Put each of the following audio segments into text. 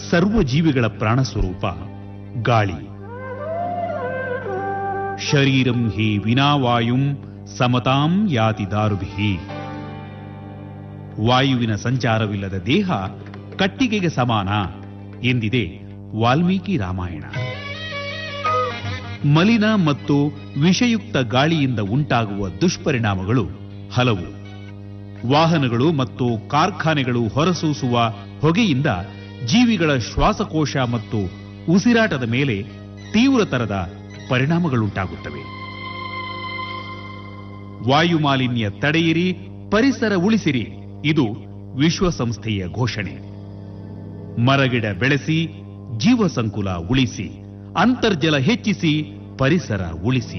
ಸರ್ವ ಜೀವಿಗಳ ಪ್ರಾಣಸ್ವರೂಪ ಗಾಳಿ ಶರೀರಂ ಹಿ ವಿನಾವಾಯುಂ ಸಮತಾಂ ಯಾತಿ ದಾರುಭಿ ವಾಯುವಿನ ಸಂಚಾರವಿಲ್ಲದ ದೇಹ ಕಟ್ಟಿಗೆಗೆ ಸಮಾನ ಎಂದಿದೆ ವಾಲ್ಮೀಕಿ ರಾಮಾಯಣ ಮಲಿನ ಮತ್ತು ವಿಷಯುಕ್ತ ಗಾಳಿಯಿಂದ ಉಂಟಾಗುವ ದುಷ್ಪರಿಣಾಮಗಳು ಹಲವು ವಾಹನಗಳು ಮತ್ತು ಕಾರ್ಖಾನೆಗಳು ಹೊರಸೂಸುವ ಹೊಗೆಯಿಂದ ಜೀವಿಗಳ ಶ್ವಾಸಕೋಶ ಮತ್ತು ಉಸಿರಾಟದ ಮೇಲೆ ತೀವ್ರತರದ ಪರಿಣಾಮಗಳುಂಟಾಗುತ್ತವೆ ವಾಯು ಮಾಲಿನ್ಯ ತಡೆಯಿರಿ ಪರಿಸರ ಉಳಿಸಿರಿ ಇದು ವಿಶ್ವಸಂಸ್ಥೆಯ ಘೋಷಣೆ ಮರಗಿಡ ಬೆಳೆಸಿ ಜೀವ ಸಂಕುಲ ಉಳಿಸಿ ಅಂತರ್ಜಲ ಹೆಚ್ಚಿಸಿ ಪರಿಸರ ಉಳಿಸಿ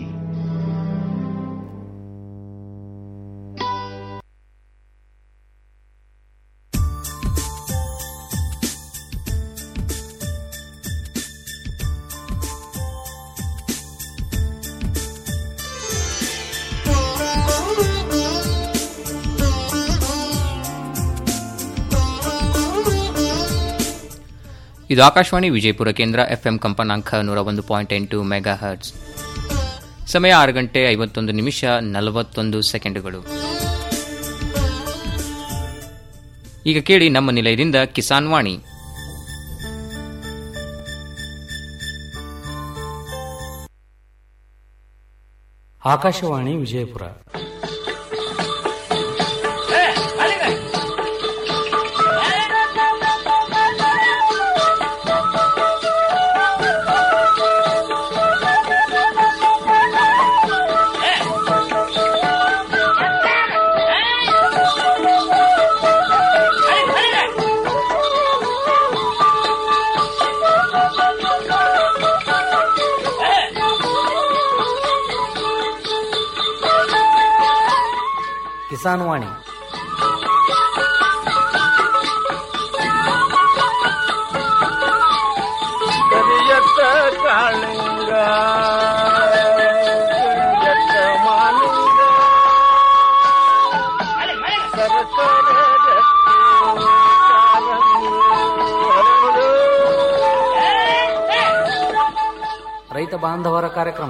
ಇದು ಆಕಾಶವಾಣಿ ವಿಜಯಪುರ ಕೇಂದ್ರ ಎಫ್ಎಂ ಕಂಪನಾಂಕ ನೂರ ಒಂದು ಪಾಯಿಂಟ್ ಎಂಟು ಮೆಗಾ ಹರ್ಟ್ಸ್ ಸಮಯ ಆರು ಗಂಟೆ ಐವತ್ತೊಂದು ನಿಮಿಷ ನಲವತ್ತೊಂದು ಸೆಕೆಂಡುಗಳು ಈಗ ಕೇಳಿ ನಮ್ಮ ನಿಲಯದಿಂದ ಕಿಸಾನ್ ವಾಣಿ ಆಕಾಶವಾಣಿ ವಿಜಯಪುರ ಕಿಸಾನ್ ವಾಣಿ ಕರಿಯತ್ತ ಕಾಳಿಂಗ ಕರಿಯತ್ತ ಮಾಲಿಂಗ ಸರಸರ ರಕ್ತಿ ಕಾಲಂಗಿ ಹರಡು. ರೈತ ಬಾಂಧವರ ಕಾರ್ಯಕ್ರಮ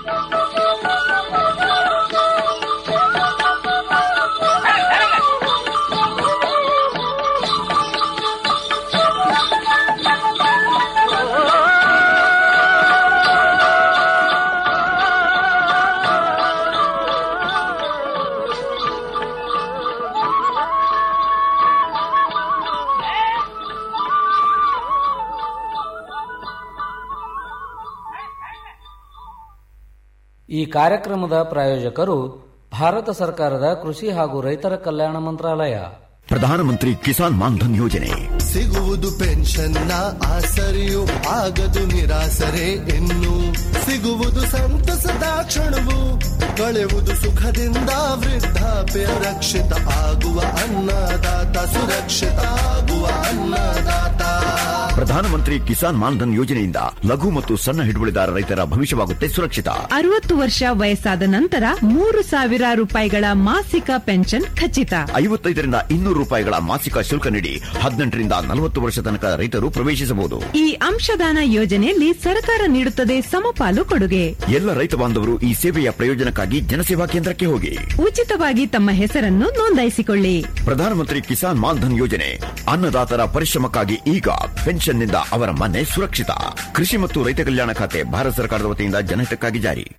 ಈ ಕಾರ್ಯಕ್ರಮದ ಪ್ರಾಯೋಜಕರು ಭಾರತ ಸರ್ಕಾರದ ಕೃಷಿ ಹಾಗೂ ರೈತರ ಕಲ್ಯಾಣ ಮಂತ್ರಾಲಯ ಪ್ರಧಾನಮಂತ್ರಿ ಕಿಸಾನ್ ಮಾನ್ಧನ್ ಯೋಜನೆ ಸಿಗುವುದು ಪೆನ್ಷನ್ನ ಆಸರೆಯು ಆಗದು ನಿರಾಸರೆ ಇನ್ನು ಸಿಗುವುದು ಸಂತಸದ ಕ್ಷಣವು ಕಳೆಯುವುದು ಸುಖದಿಂದ ವೃದ್ಧಾಪ್ಯ ರಕ್ಷಿತ ಆಗುವ ಅನ್ನದಾತ ಸುರಕ್ಷಿತ ಆಗುವ ಅನ್ನದಾತ ಪ್ರಧಾನಮಂತ್ರಿ ಕಿಸಾನ್ ಮಾನ್ಧನ್ ಯೋಜನೆಯಿಂದ ಲಘು ಮತ್ತು ಸಣ್ಣ ಹಿಡುವಳಿದಾರ ರೈತರ ಭವಿಷ್ಯವಾಗುತ್ತೆ ಸುರಕ್ಷಿತ ಅರವತ್ತು ವರ್ಷ ವಯಸ್ಸಾದ ನಂತರ ಮೂರು ಸಾವಿರ ರೂಪಾಯಿಗಳ ಮಾಸಿಕ ಪೆನ್ಷನ್ ಖಚಿತ ಐವತ್ತೈದರಿಂದ ಇನ್ನೂರು ರೂಪಾಯಿಗಳ ಮಾಸಿಕ ಶುಲ್ಕ ನೀಡಿ ಹದಿನೆಂಟರಿಂದ ನಲವತ್ತು ವರ್ಷ ತನಕ ರೈತರು ಪ್ರವೇಶಿಸಬಹುದು ಈ ಅಂಶದಾನ ಯೋಜನೆಯಲ್ಲಿ ಸರ್ಕಾರ ನೀಡುತ್ತದೆ ಸಮಪಾಲು ಕೊಡುಗೆ ಎಲ್ಲ ರೈತ ಬಾಂಧವರು ಈ ಸೇವೆಯ ಪ್ರಯೋಜನಕ್ಕಾಗಿ ಜನಸೇವಾ ಕೇಂದ್ರಕ್ಕೆ ಹೋಗಿ ಉಚಿತವಾಗಿ ತಮ್ಮ ಹೆಸರನ್ನು ನೋಂದಾಯಿಸಿಕೊಳ್ಳಿ ಪ್ರಧಾನಮಂತ್ರಿ ಕಿಸಾನ್ ಮಾನ್ಧನ್ ಯೋಜನೆ ಅನ್ನದಾತರ ಪರಿಶ್ರಮಕ್ಕಾಗಿ ಈಗ ಪೆನ್ಷನ್ನಿಂದ ಅವರ ಮನೆ ಸುರಕ್ಷಿತ ಕೃಷಿ ಮತ್ತು ರೈತ ಕಲ್ಯಾಣ ಖಾತೆ ಭಾರತ ಸರ್ಕಾರದ ವತಿಯಿಂದ ಜನಹಿತಕ್ಕಾಗಿ ಜಾರಿ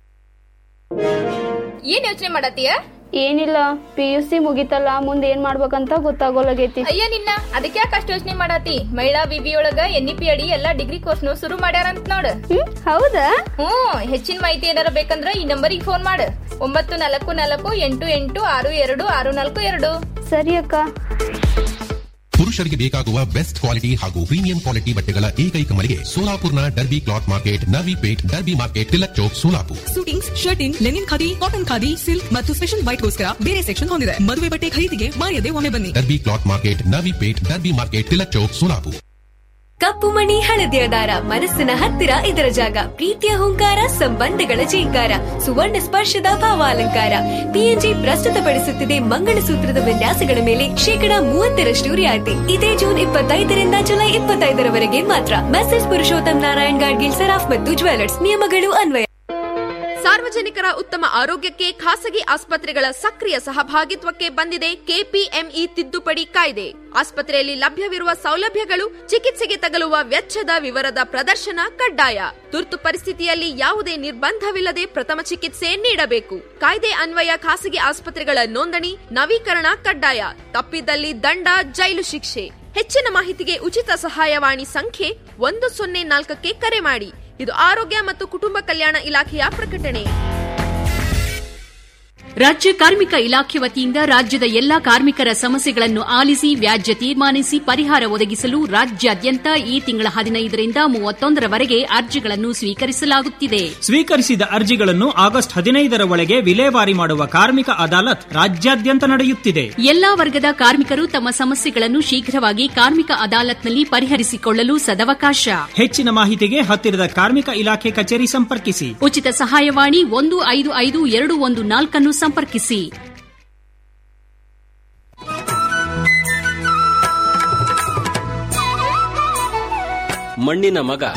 ಏನ್ ಯೋಚನೆ ಮಾಡತ್ತೀಯ ಏನಿಲ್ಲ ಪಿ ಯು ಸಿ ಮುಗಿತಲ್ಲ ಮುಂದೆ ಏನ್ ಮಾಡ್ಬೇಕಂತ ಗೊತ್ತಾಗೋಲಾಗೈತಿ ಅಯ್ಯ ನಿನ್ನ ಅದಕ್ಕೆ ಯಾಕೆ ಅಷ್ಟು ಯೋಚನೆ ಮಾಡಾತಿ ಮಹಿಳಾ ವಿವಿ ಒಳಗ ಎನ್ ಇ ಪಿ ಅಡಿ ಎಲ್ಲಾ ಡಿಗ್ರಿ ಕೋರ್ಸ್ನು ಶುರು ಮಾಡ್ಯಾರಂತ ನೋಡ ಹ್ಮ್ ಹೌದಾ ಹ್ಮ್ ಹೆಚ್ಚಿನ ಮಾಹಿತಿ ಏನಾರ ಬೇಕಂದ್ರ ಈ ನಂಬರಿಗೆ ಫೋನ್ ಮಾಡು ಒಂಬತ್ತು ನಾಲ್ಕು ನಾಲ್ಕು ಎಂಟು ಎಂಟು ಆರು ಎರಡು ಆರು ನಾಲ್ಕು ಎರಡು ಸರಿ ಅಕ್ಕ ಪುರುಷರಿಗೆ ಬೇಕಾಗುವ ಬೆಸ್ಟ್ ಕ್ವಾಲಿಟಿ ಹಾಗೂ ಪ್ರೀಮಿಯಂ ಕ್ವಾಲಿಟಿ ಬಟ್ಟೆಗಳ ಏಕೈಕ ಮಳಿಗೆ ಸೋಲಾಪುರ್ನ Derby cloth market Navi Peth Derby market Tilak Chowk Solapur suitings shirting linen khadi cotton khadi silk ಮತ್ತು ಸ್ಪೆಷಲ್ ವೈಟ್ಗೋಸ್ಕರ ಬೇರೆ ಸೆಕ್ಷನ್ ಹೊಂದಿದೆ ಮದುವೆ ಬಟ್ಟೆ ಖರೀದಿಗೆ ಮಾಯದೆ ಒಮ್ಮೆ ಬನ್ನಿ Derby cloth market Navi Peth Derby market Tilak Chowk Solapur ಕಪ್ಪು ಮಣಿ ಹಳದಿಯ ದಾರ ಮನಸ್ಸಿನ ಹತ್ತಿರ ಇದರ ಜಾಗ ಪ್ರೀತಿಯ ಹುಂಕಾರ ಸಂಬಂಧಗಳ ಜೀಂಕಾರ ಸುವರ್ಣ ಸ್ಪರ್ಶದ ಭಾವಾಲಂಕಾರ ಪಿಎನ್ಜಿ ಪ್ರಸ್ತುತಪಡಿಸುತ್ತಿದೆ ಮಂಗಳಸೂತ್ರದ ವಿನ್ಯಾಸಗಳ ಮೇಲೆ ಶೇಕಡ ಮೂವತ್ತರಷ್ಟು ರಿಯಾಯಿತಿ ಇದೇ ಜೂನ್ ಇಪ್ಪತ್ತೈದರಿಂದ ಜುಲೈ ಇಪ್ಪತ್ತೈದರವರೆಗೆ ಮಾತ್ರ ಮೆಸೇಜ್ ಪುರುಷೋತ್ತಮ್ ನಾರಾಯಣ್ ಗಾಡ್ಗಿಲ್ ಸರಾಫ್ ಮತ್ತು ಜ್ಯುವೆಲರ್ಸ್ ನಿಯಮಗಳು ಅನ್ವಯ ಸಾರ್ವಜನಿಕರ ಉತ್ತಮ ಆರೋಗ್ಯಕ್ಕೆ ಖಾಸಗಿ ಆಸ್ಪತ್ರೆಗಳ ಸಕ್ರಿಯ ಸಹಭಾಗಿತ್ವಕ್ಕೆ ಬಂದಿದೆ ಕೆಪಿಎಂಇ ತಿದ್ದುಪಡಿ ಕಾಯ್ದೆ ಆಸ್ಪತ್ರೆಯಲ್ಲಿ ಲಭ್ಯವಿರುವ ಸೌಲಭ್ಯಗಳು ಚಿಕಿತ್ಸೆಗೆ ತಗಲುವ ವೆಚ್ಚದ ವಿವರದ ಪ್ರದರ್ಶನ ಕಡ್ಡಾಯ ತುರ್ತು ಪರಿಸ್ಥಿತಿಯಲ್ಲಿ ಯಾವುದೇ ನಿರ್ಬಂಧವಿಲ್ಲದೆ ಪ್ರಥಮ ಚಿಕಿತ್ಸೆ ನೀಡಬೇಕು ಕಾಯ್ದೆ ಅನ್ವಯ ಖಾಸಗಿ ಆಸ್ಪತ್ರೆಗಳ ನೋಂದಣಿ ನವೀಕರಣ ಕಡ್ಡಾಯ ತಪ್ಪಿದಲ್ಲಿ ದಂಡ ಜೈಲು ಶಿಕ್ಷೆ ಹೆಚ್ಚಿನ ಮಾಹಿತಿಗೆ ಉಚಿತ ಸಹಾಯವಾಣಿ ಸಂಖ್ಯೆ ಒಂದು ಸೊನ್ನೆ ನಾಲ್ಕಕ್ಕೆ ಕರೆ ಮಾಡಿ ಇದು ಆರೋಗ್ಯ ಮತ್ತು ಕುಟುಂಬ ಕಲ್ಯಾಣ ಇಲಾಖೆಯ ಪ್ರಕಟಣೆ ರಾಜ್ಯ ಕಾರ್ಮಿಕ ಇಲಾಖೆ ವತಿಯಿಂದ ರಾಜ್ಯದ ಎಲ್ಲಾ ಕಾರ್ಮಿಕರ ಸಮಸ್ಯೆಗಳನ್ನು ಆಲಿಸಿ ವ್ಯಾಜ್ಯ ತೀರ್ಮಾನಿಸಿ ಪರಿಹಾರ ಒದಗಿಸಲು ರಾಜ್ಯಾದ್ಯಂತ ಈ ತಿಂಗಳ ಹದಿನೈದರಿಂದ ಮೂವತ್ತೊಂದರವರೆಗೆ ಅರ್ಜಿಗಳನ್ನು ಸ್ವೀಕರಿಸಲಾಗುತ್ತಿದೆ ಸ್ವೀಕರಿಸಿದ ಅರ್ಜಿಗಳನ್ನು ಆಗಸ್ಟ್ ಹದಿನೈದರ ಒಳಗೆ ವಿಲೇವಾರಿ ಮಾಡುವ ಕಾರ್ಮಿಕ ಅದಾಲತ್ ರಾಜ್ಯಾದ್ಯಂತ ನಡೆಯುತ್ತಿದೆ ಎಲ್ಲಾ ವರ್ಗದ ಕಾರ್ಮಿಕರು ತಮ್ಮ ಸಮಸ್ಯೆಗಳನ್ನು ಶೀಘ್ರವಾಗಿ ಕಾರ್ಮಿಕ ಅದಾಲತ್ನಲ್ಲಿ ಪರಿಹರಿಸಿಕೊಳ್ಳಲು ಸದವಕಾಶ ಹೆಚ್ಚಿನ ಮಾಹಿತಿಗೆ ಹತ್ತಿರದ ಕಾರ್ಮಿಕ ಇಲಾಖೆ ಕಚೇರಿ ಸಂಪರ್ಕಿಸಿ ಉಚಿತ ಸಹಾಯವಾಣಿ ಒಂದು ಐದು ಐದು ಎರಡು ಒಂದು ನಾಲ್ಕನ್ನು ಸಂಪರ್ಕಿಸಿ ಮಣ್ಣಿನ ಮಗ